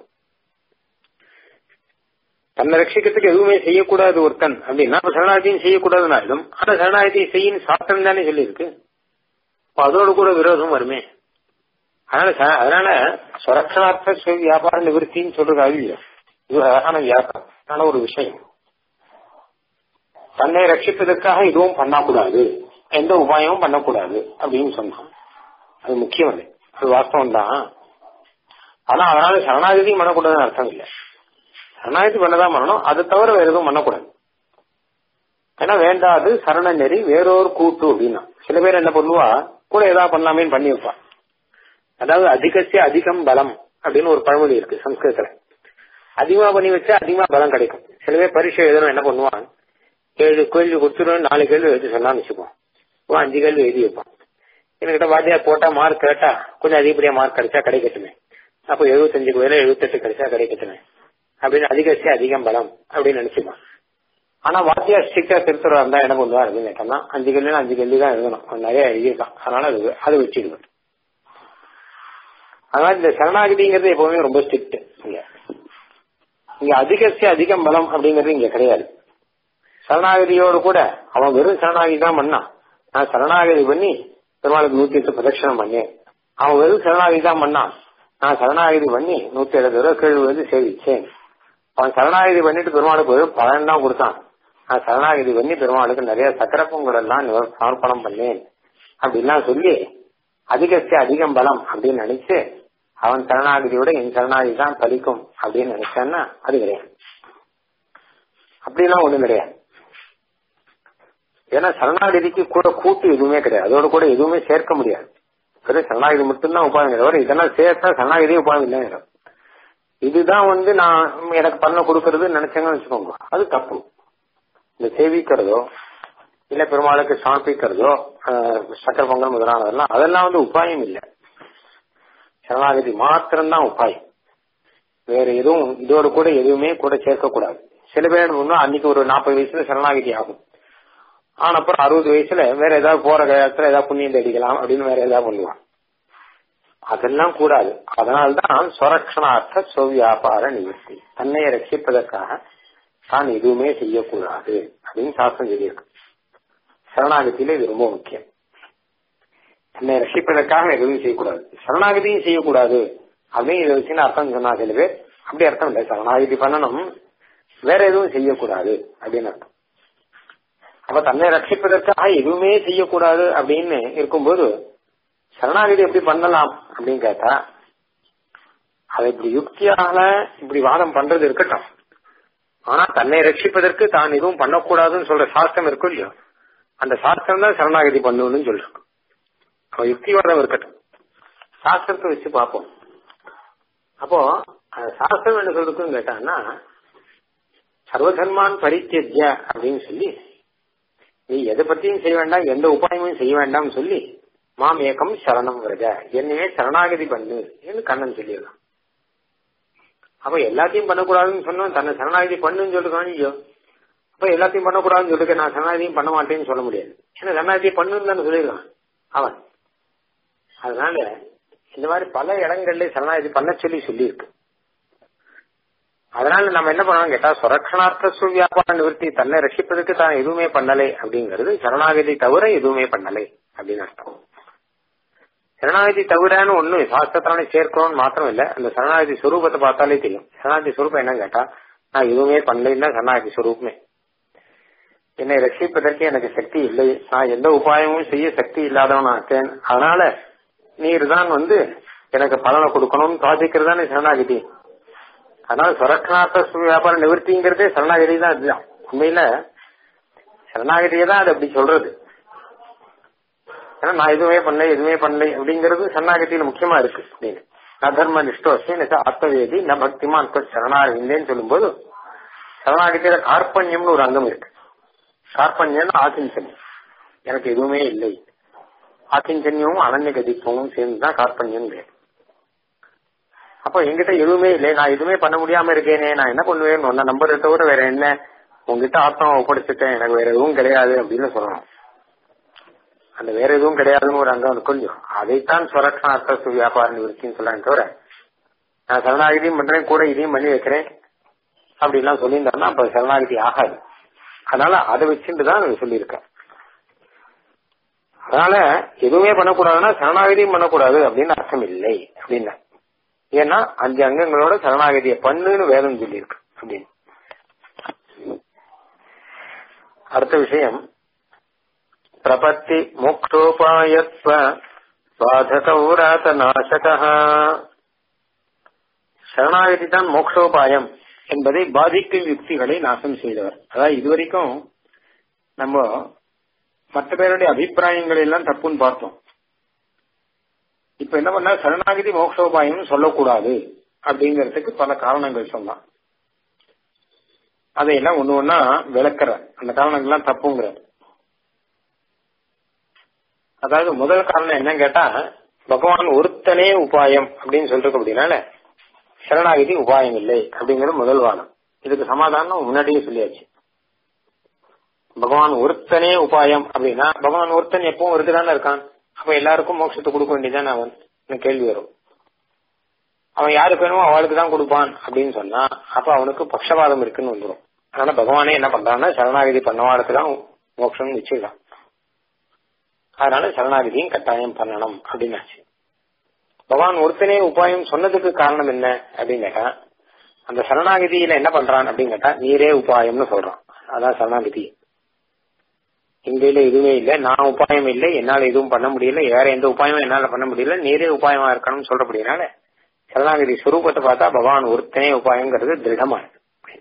தன்னை ரட்சிக்கிறதுக்கு எதுவுமே செய்யக்கூடாது ஒருத்தன் அப்படின்னா அப்ப சரணாகதியும் செய்யக்கூடாதுன்னு ஆயிடும் ஆனா சரணாகதி செய்யணும் சாஸ்திரம் தானே சொல்லியிருக்கு அப்ப அதோட கூட விரோதம் வருமே அதனால ச- அதனால சுரக்ஷணார்த்த சுய வியாபார நிவர்த்தின்னு சொல்றது அழிய இது அழகான வியாபாரம் அதனால ஒரு விஷயம் தன்னை ரட்சிப்பதற்காக எதுவும் பண்ணக்கூடாது எந்த உபாயமும் பண்ணக்கூடாது அப்படின்னு சொன்னான் அது முக்கியம் இல்லை அது வாஸ்தவம் தான் ஆனா அதனால சரணாகதியும் பண்ணக்கூடாதுன்னு அர்த்தம் இல்லை சரணாகதி பண்ணதான் பண்ணணும் அதை தவிர வேற எதுவும் பண்ணக்கூடாது ஏன்னா வேண்டாது சரண நெறி வேறொரு கூட்டு அப்படின்னா சில பேர் என்ன பண்ணுவா கூட ஏதாவது பண்ணலாமேன்னு பண்ணி வைப்பா அதாவது அதிகசிய அதிகம் பலம் அப்படின்னு ஒரு பழமொழி இருக்கு சம்ஸ்கிருதத்துல அதிகமா பண்ணி வச்சா அதிகமா பலம் கிடைக்கும் சில பேர் பரீட்சை எழுதணும் என்ன பண்ணுவான் ஏழு கேள்வி கொடுத்துருவோம் நாலு கேள்வி எழுதி சொன்னான்னு வச்சுப்போம் இவன் அஞ்சு கேள்வி எழுதி வைப்பான் என்கிட்ட வாத்தியார் போட்டா மார்க் கேட்டா கொஞ்சம் அதிகப்படியா மார்க் கிடைச்சா கிடைக்கட்டுமே அப்போ எழுபத்தஞ்சுக்கு வேலை எழுபத்தெட்டு கிடைச்சா கிடைக்கட்டுமே அப்படின்னு அதிகசிய அதிகம் பலம் அப்படின்னு நினைச்சுப்பான் ஆனா வாத்தியார் ஸ்ட்ரிக்டா திருத்துறா இருந்தா என்ன பண்ணுவா அப்படின்னு கேட்டோம்னா அஞ்சு கேள்வி அஞ்சு கேள்வி தான் எழுதணும் அவன் நிறைய எழுதியிருக்கான் அதனால அது அது வச்சுடுவேன் அதனால இந்த சரணாகதிங்கிறது எப்பவுமே ரொம்ப ஸ்ட்ரிக்ட் இங்க இங்க அதிகசிய அதிகம் பலம் அப்படிங்கிறது இங்க கிடையாது சரணாகதியோடு கூட அவன் வெறும் சரணாகதி தான் பண்ணான் நான் சரணாகதி பண்ணி பெருமாளுக்கு நூத்தி எட்டு பிரதட்சணம் பண்ணேன் அவன் வெறும் சரணாகதி தான் பண்ணான் நான் சரணாகதி பண்ணி நூத்தி எழுபது ரூபா கேள்வி வந்து சேவிச்சேன் அவன் சரணாகதி பண்ணிட்டு பெருமாளுக்கு வெறும் பலன் தான் கொடுத்தான் நான் சரணாகதி பண்ணி பெருமாளுக்கு நிறைய சக்கர பொங்கல் எல்லாம் நிவர்- சமர்ப்பணம் பண்ணேன் அப்படின்லாம் சொல்லி அதிகத்தை அதிகம் பலம் அப்படின்னு நினைச்சு அவன் சரணாகதியோட என் சரணாகதி தான் பலிக்கும் அப்படின்னு நினைச்சான்னா அது கிடையாது அப்படிலாம் ஒண்ணும் கிடையாது ஏன்னா சரணாகதிக்கு கூட கூட்டு எதுவுமே கிடையாது அதோட கூட எதுவுமே சேர்க்க முடியாது வெறும் சரணாகதி மட்டும்தான் உபாயம் தவிர இதெல்லாம் சேர்த்தா சரணாகதி உபாயம் இல்லை இதுதான் வந்து நான் எனக்கு பண்ண கொடுக்கறதுன்னு நினைச்சேங்கன்னு வச்சுக்கோங்க அது தப்பு இந்த சேவிக்கிறதோ இல்ல பெருமாளுக்கு சமர்ப்பிக்கிறதோ அஹ், சக்கர பொங்கல் முதலானதெல்லாம் அதெல்லாம் வந்து உபாயம் இல்லை சரணாகதி மாத்திரம்தான் உபாயம் வேற எதுவும் இதோட கூட எதுவுமே கூட சேர்க்க கூடாது சில பேர் முன்னா அன்னைக்கு ஒரு நாற்பது வயசுல சரணாகதி ஆகும் ஆன அப்புறம் அறுபது வயசுல வேற ஏதாவது போற காலத்துல ஏதாவது புண்ணியம் தேடிக்கலாம் அப்படின்னு வேற ஏதாவது பண்ணுவான் அதெல்லாம் கூடாது அதனால்தான் சுரக்ஷணார்த்த சொவ்வியாபார நிவர்த்தி தன்னை ரட்சிப்பதற்காக தான் எதுவுமே செய்யக்கூடாது அப்படின்னு சாஸ்திரம் சொல்லியிருக்கு சரணாகதியில இது ரொம்ப முக்கியம் தன்னை ரட்சிப்பதற்காக எதுவும் செய்யக்கூடாது சரணாகதியும் செய்யக்கூடாது அப்படின்னு இதை வச்சுன்னு அர்த்தம் சொன்னா சில பேர் அப்படி அர்த்தம் இல்லை சரணாகதி பண்ணணும் வேற எதுவும் செய்யக்கூடாது அப்படின்னு அர்த்தம் அப்ப தன்னை ரட்சிப்பதற்காக எதுவுமே செய்யக்கூடாது அப்படின்னு இருக்கும்போது சரணாகதி எப்படி பண்ணலாம் அப்படின்னு கேட்டா அதை இப்படி யுக்தியாக இப்படி வாதம் பண்றது இருக்கட்டும் ஆனா தன்னை ரட்சிப்பதற்கு தான் எதுவும் பண்ணக்கூடாதுன்னு சொல்ற சாஸ்திரம் இருக்கும் இல்லையோ அந்த சாஸ்திரம் தான் சரணாகதி பண்ணணும்னு சொல்லிருக்கு அப்ப யுக்திவாதம் இருக்கட்டும் சாஸ்திரத்தை வச்சு பார்ப்போம் அப்போ அந்த சாஸ்திரம் என்ன சொல்றதுன்னு கேட்டான்னா சர்வதர்மான் பரித்தியஜ்ய அப்படின்னு சொல்லி நீ எதை பத்தியும் செய்ய வேண்டாம் எந்த உபாயமும் செய்ய வேண்டாம்னு சொல்லி மாம் ஏகம் சரணம் விரஜ என்னையே சரணாகதி பண்ணு என்று கண்ணன் சொல்லிடலாம் அப்ப எல்லாத்தையும் பண்ணக்கூடாதுன்னு சொன்னோம் தன்னை சரணாகதி பண்ணுன்னு சொல்லிருக்கான் ஐயோ அப்ப எல்லாத்தையும் பண்ணக்கூடாதுன்னு சொல்லிருக்க நான் சரணாகதியும் பண்ண மாட்டேன்னு சொல்ல முடியாது ஏன்னா சரணாகதி பண்ணுன்னு தானே சொல்லியிருக்கான் அவன் அதனால இந்த மாதிரி பல இடங்கள்ல சரணாகதி பண்ண சொல்லி சொல்லியிருக்கு அதனால நம்ம என்ன பண்ணணும் கேட்டா சுரக்ஷணார்த்த வியாபார நிவர்த்தி தன்னை ரட்சிப்பதற்கு தான் எதுவுமே பண்ணலை அப்படிங்கிறது சரணாகதி தவிர எதுவுமே பண்ணலை அப்படின்னு அர்த்தம் சரணாகதி தவிரன்னு ஒண்ணு சாஸ்திரத்தானே சேர்க்கணும்னு மாத்திரம் இல்ல அந்த சரணாகதி சுரூபத்தை பார்த்தாலே தெரியும் சரணாகதி சுரூபம் என்னன்னு கேட்டா நான் எதுவுமே பண்ணலைன்னா சரணாகதி சுரூபமே என்னை ரட்சிப்பதற்கு எனக்கு சக்தி இல்லை நான் எந்த உபாயமும் செய்ய சக்தி இல்லாதவன் ஆக்கேன் அதனால நீர் தான் வந்து எனக்கு பலனை கொடுக்கணும்னு பிரார்த்திக்கிறது தானே சரணாகதி அதனால சுரக்ஷணார்த்த வியாபார நிவர்த்திங்கிறதே சரணாகதி தான் இதுதான் உண்மையில சரணாகதியை தான் அது அப்படி சொல்றது ஏன்னா நான் எதுவுமே பண்ணல எதுவுமே பண்ணல அப்படிங்கிறது சரணாகதியில முக்கியமா இருக்கு அப்படின்னு அதர்ம நிஷ்டோசி ஆத்மவேதி ந பக்திமான் சரணாகதின்னு சொல்லும்போது சரணாகதியில கார்பண்யம்னு ஒரு அங்கம் இருக்கு கார்பண்யம் ஆக்கிஞ்சன்யம் எனக்கு எதுவுமே இல்லை ஆக்கிஞ்சன்யமும் அனன்ய கதிப்பமும் சேர்ந்துதான் கார்பண்யம் பேர் அப்ப என்கிட்ட எதுவுமே இல்லை நான் எதுவுமே பண்ண முடியாம இருக்கேனே நான் என்ன பண்ணுவேன் உன்ன நம்பரை தவிர வேற என்ன உங்ககிட்ட ஆத்மாவை ஒப்படைச்சிட்டேன் எனக்கு வேற எதுவும் கிடையாது அப்படின்னு சொல்லணும் அந்த வேற எதுவும் கிடையாதுன்னு ஒரு அங்கம் கொஞ்சம் அதைத்தான் சுரக்ஷணார்த்த வியாபார நிவர்த்தின்னு சொல்றாங்க தவிர நான் சரணாகிதியும் பண்றேன் கூட இதையும் பண்ணி வைக்கிறேன் அப்படிலாம் சொல்லியிருந்தாருன்னா அப்ப சரணாகிதி ஆகாது அதனால அதை வச்சுட்டு தான் சொல்லியிருக்கேன் அதனால எதுவுமே பண்ணக்கூடாதுன்னா சரணாகதியும் பண்ணக்கூடாது அப்படின்னு அர்த்தம் இல்லை அப்படின்னா ஏன்னா அஞ்சு அங்கங்களோட சரணாகதியை பண்ணுன்னு வேதம் சொல்லியிருக்கு அப்படின்னு அடுத்த விஷயம் பிரபத்தி மோக்ஷோபாயத்வ பாதகௌராத நாசக சரணாகதி தான் மோக்ஷோபாயம் என்பதை பாதிக்கும் யுக்திகளை நாசம் செய்தவர் அதாவது இதுவரைக்கும் நம்ம மற்ற பேருடைய அபிப்பிராயங்கள் எல்லாம் தப்புன்னு பார்த்தோம் இப்ப என்ன பண்ணா சரணாகதி மோக்ஷோபாயம் சொல்லக்கூடாது அப்படிங்கறதுக்கு பல காரணங்கள் சொன்னான் அதையெல்லாம் ஒண்ணு ஒன்னா விளக்குற அந்த காரணங்கள்லாம் தப்புங்கிற அதாவது முதல் காரணம் என்னன்னு கேட்டா பகவான் ஒருத்தனே உபாயம் அப்படின்னு சொல்றது அப்படின்னால சரணாகதி உபாயம் இல்லை அப்படிங்கிறது முதல் வாதம் இதுக்கு சமாதானம் முன்னாடியே சொல்லியாச்சு பகவான் ஒருத்தனே உபாயம் அப்படின்னா பகவான் ஒருத்தன் எப்பவும் ஒருத்ததானே இருக்கான் அப்ப எல்லாருக்கும் மோட்சத்தை கொடுக்க வேண்டியதானே அவன் கேள்வி வரும் அவன் யாருக்கு வேணுமோ அவளுக்கு தான் கொடுப்பான் அப்படின்னு சொன்னா அப்ப அவனுக்கு பக்ஷபாதம் இருக்குன்னு வந்துடும் அதனால பகவானே என்ன பண்றான்னா சரணாகதி பண்ணவாளுக்கு தான் மோட்சம் நிச்சயம் அதனால சரணாகதியும் கட்டாயம் பண்ணணும் அப்படின்னாச்சு பகவான் ஒருத்தனே உபாயம் சொன்னதுக்கு காரணம் என்ன அப்படின்னு கேட்டா அந்த சரணாகதியில என்ன பண்றான் அப்படின்னு கேட்டா நீரே உபாயம்னு சொல்றான் அதான் சரணாகதி இந்தியில எதுவுமே இல்லை நான் உபாயம் இல்லை என்னால எதுவும் பண்ண முடியல வேற எந்த உபாயமும் என்னால பண்ண முடியல நீரே உபாயமா இருக்கணும்னு சொல்றபடினால சரணாகதி சுரூபத்தை பார்த்தா பகவான் ஒருத்தனே உபாயங்கிறது திருடமா இருக்கு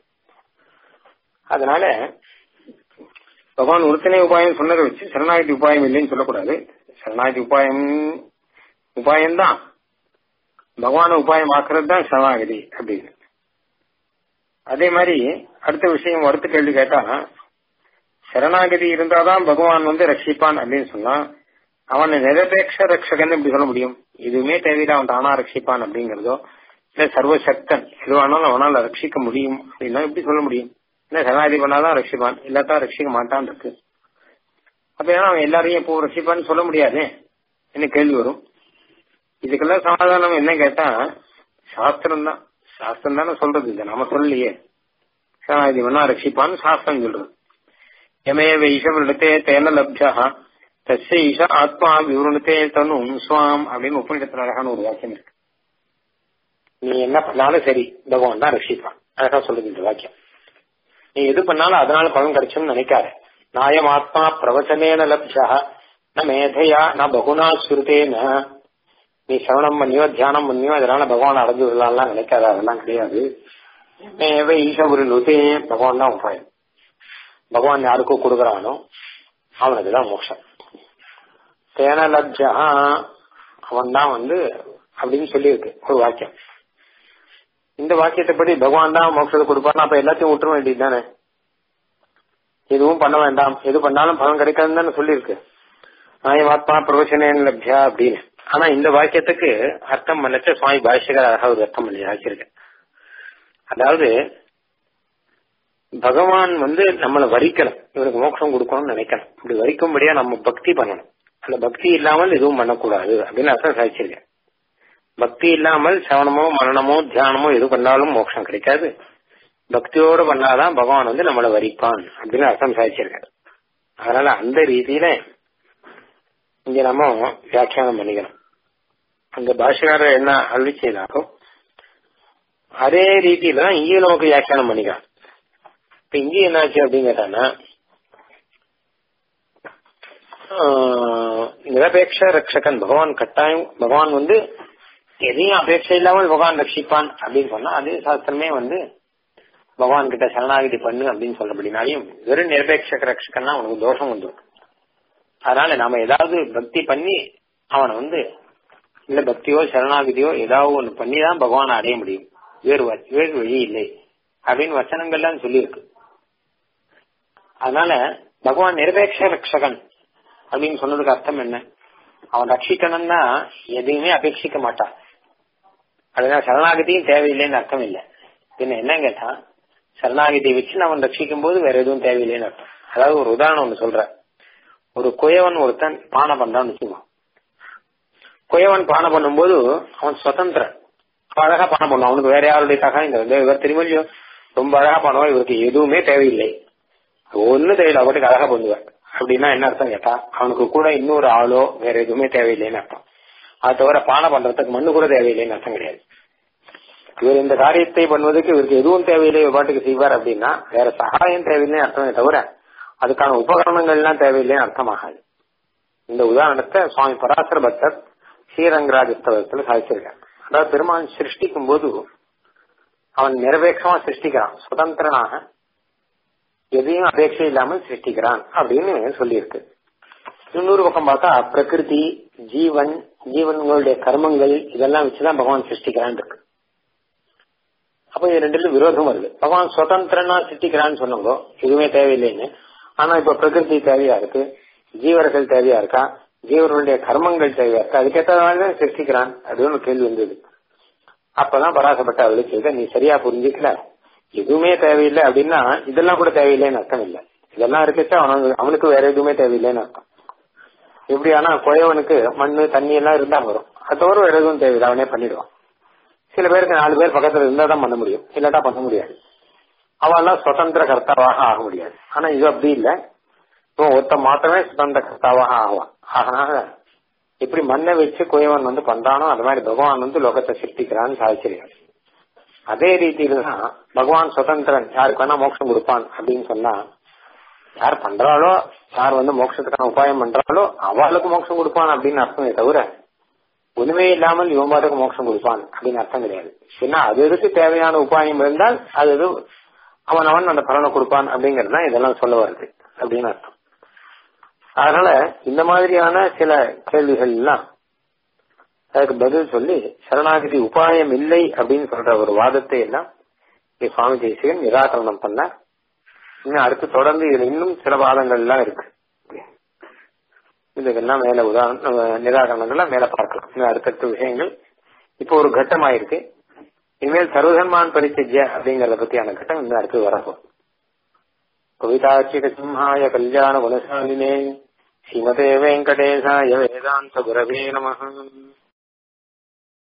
அதனால பகவான் ஒருத்தனே உபாயம் சொன்னதை வச்சு சரணாகதி உபாயம் இல்லைன்னு சொல்லக்கூடாது சரணாகதி உபாயம் உபாயம்தான் பகவான உபாயம் ஆக்குறது தான் சரணாகதி அப்படின்னு அதே மாதிரி அடுத்த விஷயம் அடுத்த கேள்வி கேட்டா சரணாகதி இருந்தாதான் பகவான் வந்து ரட்சிப்பான் அப்படின்னு சொன்னா அவன் நிரபேட்ச ரட்சகன் எப்படி சொல்ல முடியும் எதுவுமே தேவையில்லை அவன் தானா ரட்சிப்பான் அப்படிங்கறதோ இல்ல சர்வசக்தன் எதுவானாலும் அவனால ரட்சிக்க முடியும் அப்படின்னா எப்படி சொல்ல முடியும் இல்ல சரணாகதி பண்ணாதான் ரட்சிப்பான் இல்லாட்டா ரட்சிக்க மாட்டான் இருக்கு அப்ப ஏன்னா அவன் எல்லாரையும் இப்போ ரட்சிப்பான்னு சொல்ல முடியாது என்ன கேள்வி வரும் இதுக்கெல்லாம் சமாதானம் என்ன கேட்டா சாஸ்திரம் தான் சாஸ்திரம் தானே சொல்றது இதை நாம சொல்லலையே சரணாகதி பண்ணா ரட்சிப்பான்னு சாஸ்திரம் சொல்றது யமேவ ஈஷவருடத்தே தேன லப்ஜா தஸ்ய ஈஷா ஆத்மா விவருணத்தே தனும் சுவாம் அப்படின்னு உபநிடத்துல அழகான ஒரு வாக்கியம் இருக்கு நீ என்ன பண்ணாலும் சரி பகவான் தான் ரட்சிப்பான் அழகா சொல்லுது இந்த வாக்கியம் நீ எது பண்ணாலும் அதனால பலன் கிடைச்சும்னு நினைக்காத நாயம் ஆத்மா பிரவச்சனேன லப்ஜா ந மேதையா ந பகுனா சுருத்தேன நீ சவணம் பண்ணியோ தியானம் பண்ணியோ அதனால பகவான் அடைஞ்சு விடலாம்லாம் நினைக்காத அதெல்லாம் கிடையாது மேவ ஈஷபுரி லுதே பகவான் தான் உபாயம் பகவான் யாருக்கும் கொடுக்கறானோ அவனுக்கு தான் மோட்சம் தேன லப்ஜா அவன் தான் வந்து அப்படின்னு சொல்லியிருக்கு ஒரு வாக்கியம் இந்த வாக்கியத்தை படி பகவான் தான் மோட்சத்தை கொடுப்பான் அப்ப எல்லாத்தையும் விட்டுற வேண்டியது தானே எதுவும் பண்ண வேண்டாம் எது பண்ணாலும் பலன் கிடைக்காதுன்னு தானே சொல்லியிருக்கு நாயம் ஆத்மா பிரவச்சனேன் லப்ஜா அப்படின்னு ஆனா இந்த வாக்கியத்துக்கு அர்த்தம் பண்ணச்ச சுவாமி பாஷ்யகர் அழகா ஒரு அர்த்தம் பண்ணி ஆக்கியிருக்கேன் அதாவது பகவான் வந்து நம்மளை வரிக்கணும் இவருக்கு மோட்சம் கொடுக்கணும்னு நினைக்கணும் இப்படி வரிக்கும்படியா நம்ம பக்தி பண்ணணும் அந்த பக்தி இல்லாமல் எதுவும் பண்ணக்கூடாது அப்படின்னு அர்த்தம் சாதிச்சிருக்கேன் பக்தி இல்லாமல் சவணமோ மரணமோ தியானமோ எது பண்ணாலும் மோட்சம் கிடைக்காது பக்தியோடு பண்ணாதான் பகவான் வந்து நம்மளை வரிப்பான் அப்படின்னு அர்த்தம் சாதிச்சிருக்காரு அதனால அந்த ரீதியில இங்க நம்ம வியாக்கியானம் பண்ணிக்கணும் அந்த பாஷகாரர் என்ன அருளி செய்தாரோ அதே ரீதியில தான் இங்கேயும் நமக்கு வியாக்கியானம் பண்ணிக்கலாம் இப்ப இங்கே என்னாச்சு அப்படின்னு கேட்டானா நிரபேட்ச ரக்ஷகன் பகவான் கட்டாயம் பகவான் வந்து எதையும் அபேட்சை இல்லாமல் பகவான் ரட்சிப்பான் அப்படின்னு சொன்னா அதே சாஸ்திரமே வந்து பகவான் கிட்ட சரணாகிதி பண்ணு அப்படின்னு சொல்லப்படினாலையும் வெறும் நிரபேட்ச ரட்சகன்னா அவனுக்கு தோஷம் வந்துடும் அதனால நாம ஏதாவது பக்தி பண்ணி அவனை வந்து இல்ல பக்தியோ சரணாகிதியோ ஏதாவது ஒண்ணு பண்ணி தான் பகவானை அடைய முடியும் வேறு வேறு வழி இல்லை அப்படின்னு வச்சனங்கள்லாம் சொல்லியிருக்கு அதனால பகவான் நிரபேட்ச ரட்சகன் அப்படின்னு சொன்னதுக்கு அர்த்தம் என்ன அவன் ரட்சிக்கணும்னா எதையுமே அபேட்சிக்க மாட்டான் அதுதான் சரணாகதியும் தேவையில்லைன்னு அர்த்தம் இல்லை பின்ன என்ன கேட்டா சரணாகதியை வச்சு அவன் ரட்சிக்கும் போது வேற எதுவும் தேவையில்லைன்னு அர்த்தம் அதாவது ஒரு உதாரணம் ஒண்ணு சொல்ற ஒரு குயவன் ஒருத்தன் பானை பண்றான்னு வச்சுக்குவான் குயவன் பானை பண்ணும்போது அவன் சுதந்திரன் அழகா பானை பண்ணுவான் அவனுக்கு வேற யாருடைய தகவல் இந்த இவர் திருமொழியோ ரொம்ப அழகா பண்ணுவான் இவருக்கு எதுவுமே தேவையில்லை ஒண்ணு தேவையில்லை அவருக்கு அழகா பண்ணுவார் அப்படின்னா என்ன அர்த்தம் கேட்டா அவனுக்கு கூட இன்னொரு ஆளோ வேற எதுவுமே தேவையில்லைன்னு அர்த்தம் அது தவிர பானை பண்றதுக்கு மண்ணு கூட தேவையில்லைன்னு அர்த்தம் கிடையாது இவர் இந்த காரியத்தை பண்ணுவதற்கு இவருக்கு எதுவும் தேவையில்லை பாட்டுக்கு செய்வார் அப்படின்னா வேற சகாயம் தேவையில்லைன்னு அர்த்தமே தவிர அதுக்கான உபகரணங்கள் எல்லாம் தேவையில்லைன்னு அர்த்தமாகாது இந்த உதாரணத்தை சுவாமி பராசர பக்தர் ஸ்ரீரங்கராஜஸ்தவத்துல சாதிச்சிருக்கார் அதாவது பெருமான் சிருஷ்டிக்கும் போது அவன் நிரபேட்சமா சிருஷ்டிக்கிறான் சுதந்திரனாக எதையும் அபேட்சை இல்லாமல் சிருஷ்டிக்கிறான் அப்படின்னு சொல்லியிருக்கு இன்னொரு பக்கம் பார்த்தா பிரகிருதி ஜீவன் ஜீவன்களுடைய கர்மங்கள் இதெல்லாம் வச்சுதான் பகவான் சிருஷ்டிக்கிறான் இருக்கு அப்ப இது ரெண்டுல விரோதம் வருது பகவான் சுதந்திரனா சிருஷ்டிக்கிறான்னு சொன்னவங்க எதுவுமே தேவையில்லைன்னு ஆனா இப்ப பிரகிருதி தேவையா இருக்கு ஜீவர்கள் தேவையா இருக்கா ஜீவர்களுடைய கர்மங்கள் தேவையா இருக்கா அதுக்கேற்ற தான் சிருஷ்டிக்கிறான் அப்படின்னு ஒரு கேள்வி வந்தது அப்பதான் பராசப்பட்ட அவளை செய்த நீ சரியா புரிஞ்சுக்கல எதுவுமே தேவையில்லை அப்படின்னா இதெல்லாம் கூட தேவையில்லைன்னு அர்த்தம் இல்லை இதெல்லாம் இருக்கச்சா அவனுக்கு அவனுக்கு வேற எதுவுமே தேவையில்லைன்னு அர்த்தம் இப்படி ஆனா குயவனுக்கு மண்ணு தண்ணி எல்லாம் இருந்தா வரும் அது தவிர வேற எதுவும் தேவையில்லை அவனே பண்ணிடுவான் சில பேருக்கு நாலு பேர் பக்கத்துல இருந்தா தான் பண்ண முடியும் இல்லாட்டா பண்ண முடியாது அவெல்லாம் சுதந்திர கர்த்தாவாக ஆக முடியாது ஆனா இது அப்படி இல்லை இவன் ஒருத்த மாத்திரமே சுதந்திர கர்த்தாவாக ஆவான் அதனால எப்படி மண்ணை வச்சு குயவன் வந்து பண்றானோ அது மாதிரி பகவான் வந்து லோகத்தை சிருஷ்டிக்கிறான்னு சாதிச்சிருக்காரு அதே ரீதியில தான் பகவான் சுதந்திரன் யாருக்கு வேணா மோட்சம் கொடுப்பான் அப்படின்னு சொன்னா யார் பண்றாளோ யார் வந்து மோட்சத்துக்கான உபாயம் பண்றாளோ அவளுக்கு மோட்சம் கொடுப்பான் அப்படின்னு அர்த்தமே தவிர ஒண்ணுமே இல்லாமல் இவன் பாட்டுக்கு மோட்சம் கொடுப்பான் அப்படின்னு அர்த்தம் கிடையாது ஏன்னா அது எதுக்கு தேவையான உபாயம் இருந்தால் அது எது அவன் அவன் அந்த பலனை கொடுப்பான் அப்படிங்கிறது தான் இதெல்லாம் சொல்ல வருது அப்படின்னு அர்த்தம் அதனால இந்த மாதிரியான சில கேள்விகள் எல்லாம் அதுக்கு பதில் சொல்லி சரணாகதி உபாயம் இல்லை அப்படின்னு சொல்ற ஒரு வாதத்தை எல்லாம் சுவாமி தேசிகன் நிராகரணம் பண்ண இன்னும் அடுத்து தொடர்ந்து இதுல இன்னும் சில வாதங்கள் எல்லாம் இருக்கு இதுக்கெல்லாம் மேல உதாரணம் நிராகரணங்கள்லாம் மேல பார்க்கலாம் இன்னும் அடுத்தடுத்த விஷயங்கள் இப்போ ஒரு கட்டம் ஆயிருக்கு இனிமேல் சர்வதர்மான் பரிச்சஜ்ய அப்படிங்கறத பத்தியான கட்டம் இன்னும் அடுத்து வரப்போம் கவிதாச்சிக சிம்ஹாய கல்யாண குணசாலினே ஸ்ரீமதே வெங்கடேசாய வேதாந்த குரவே நம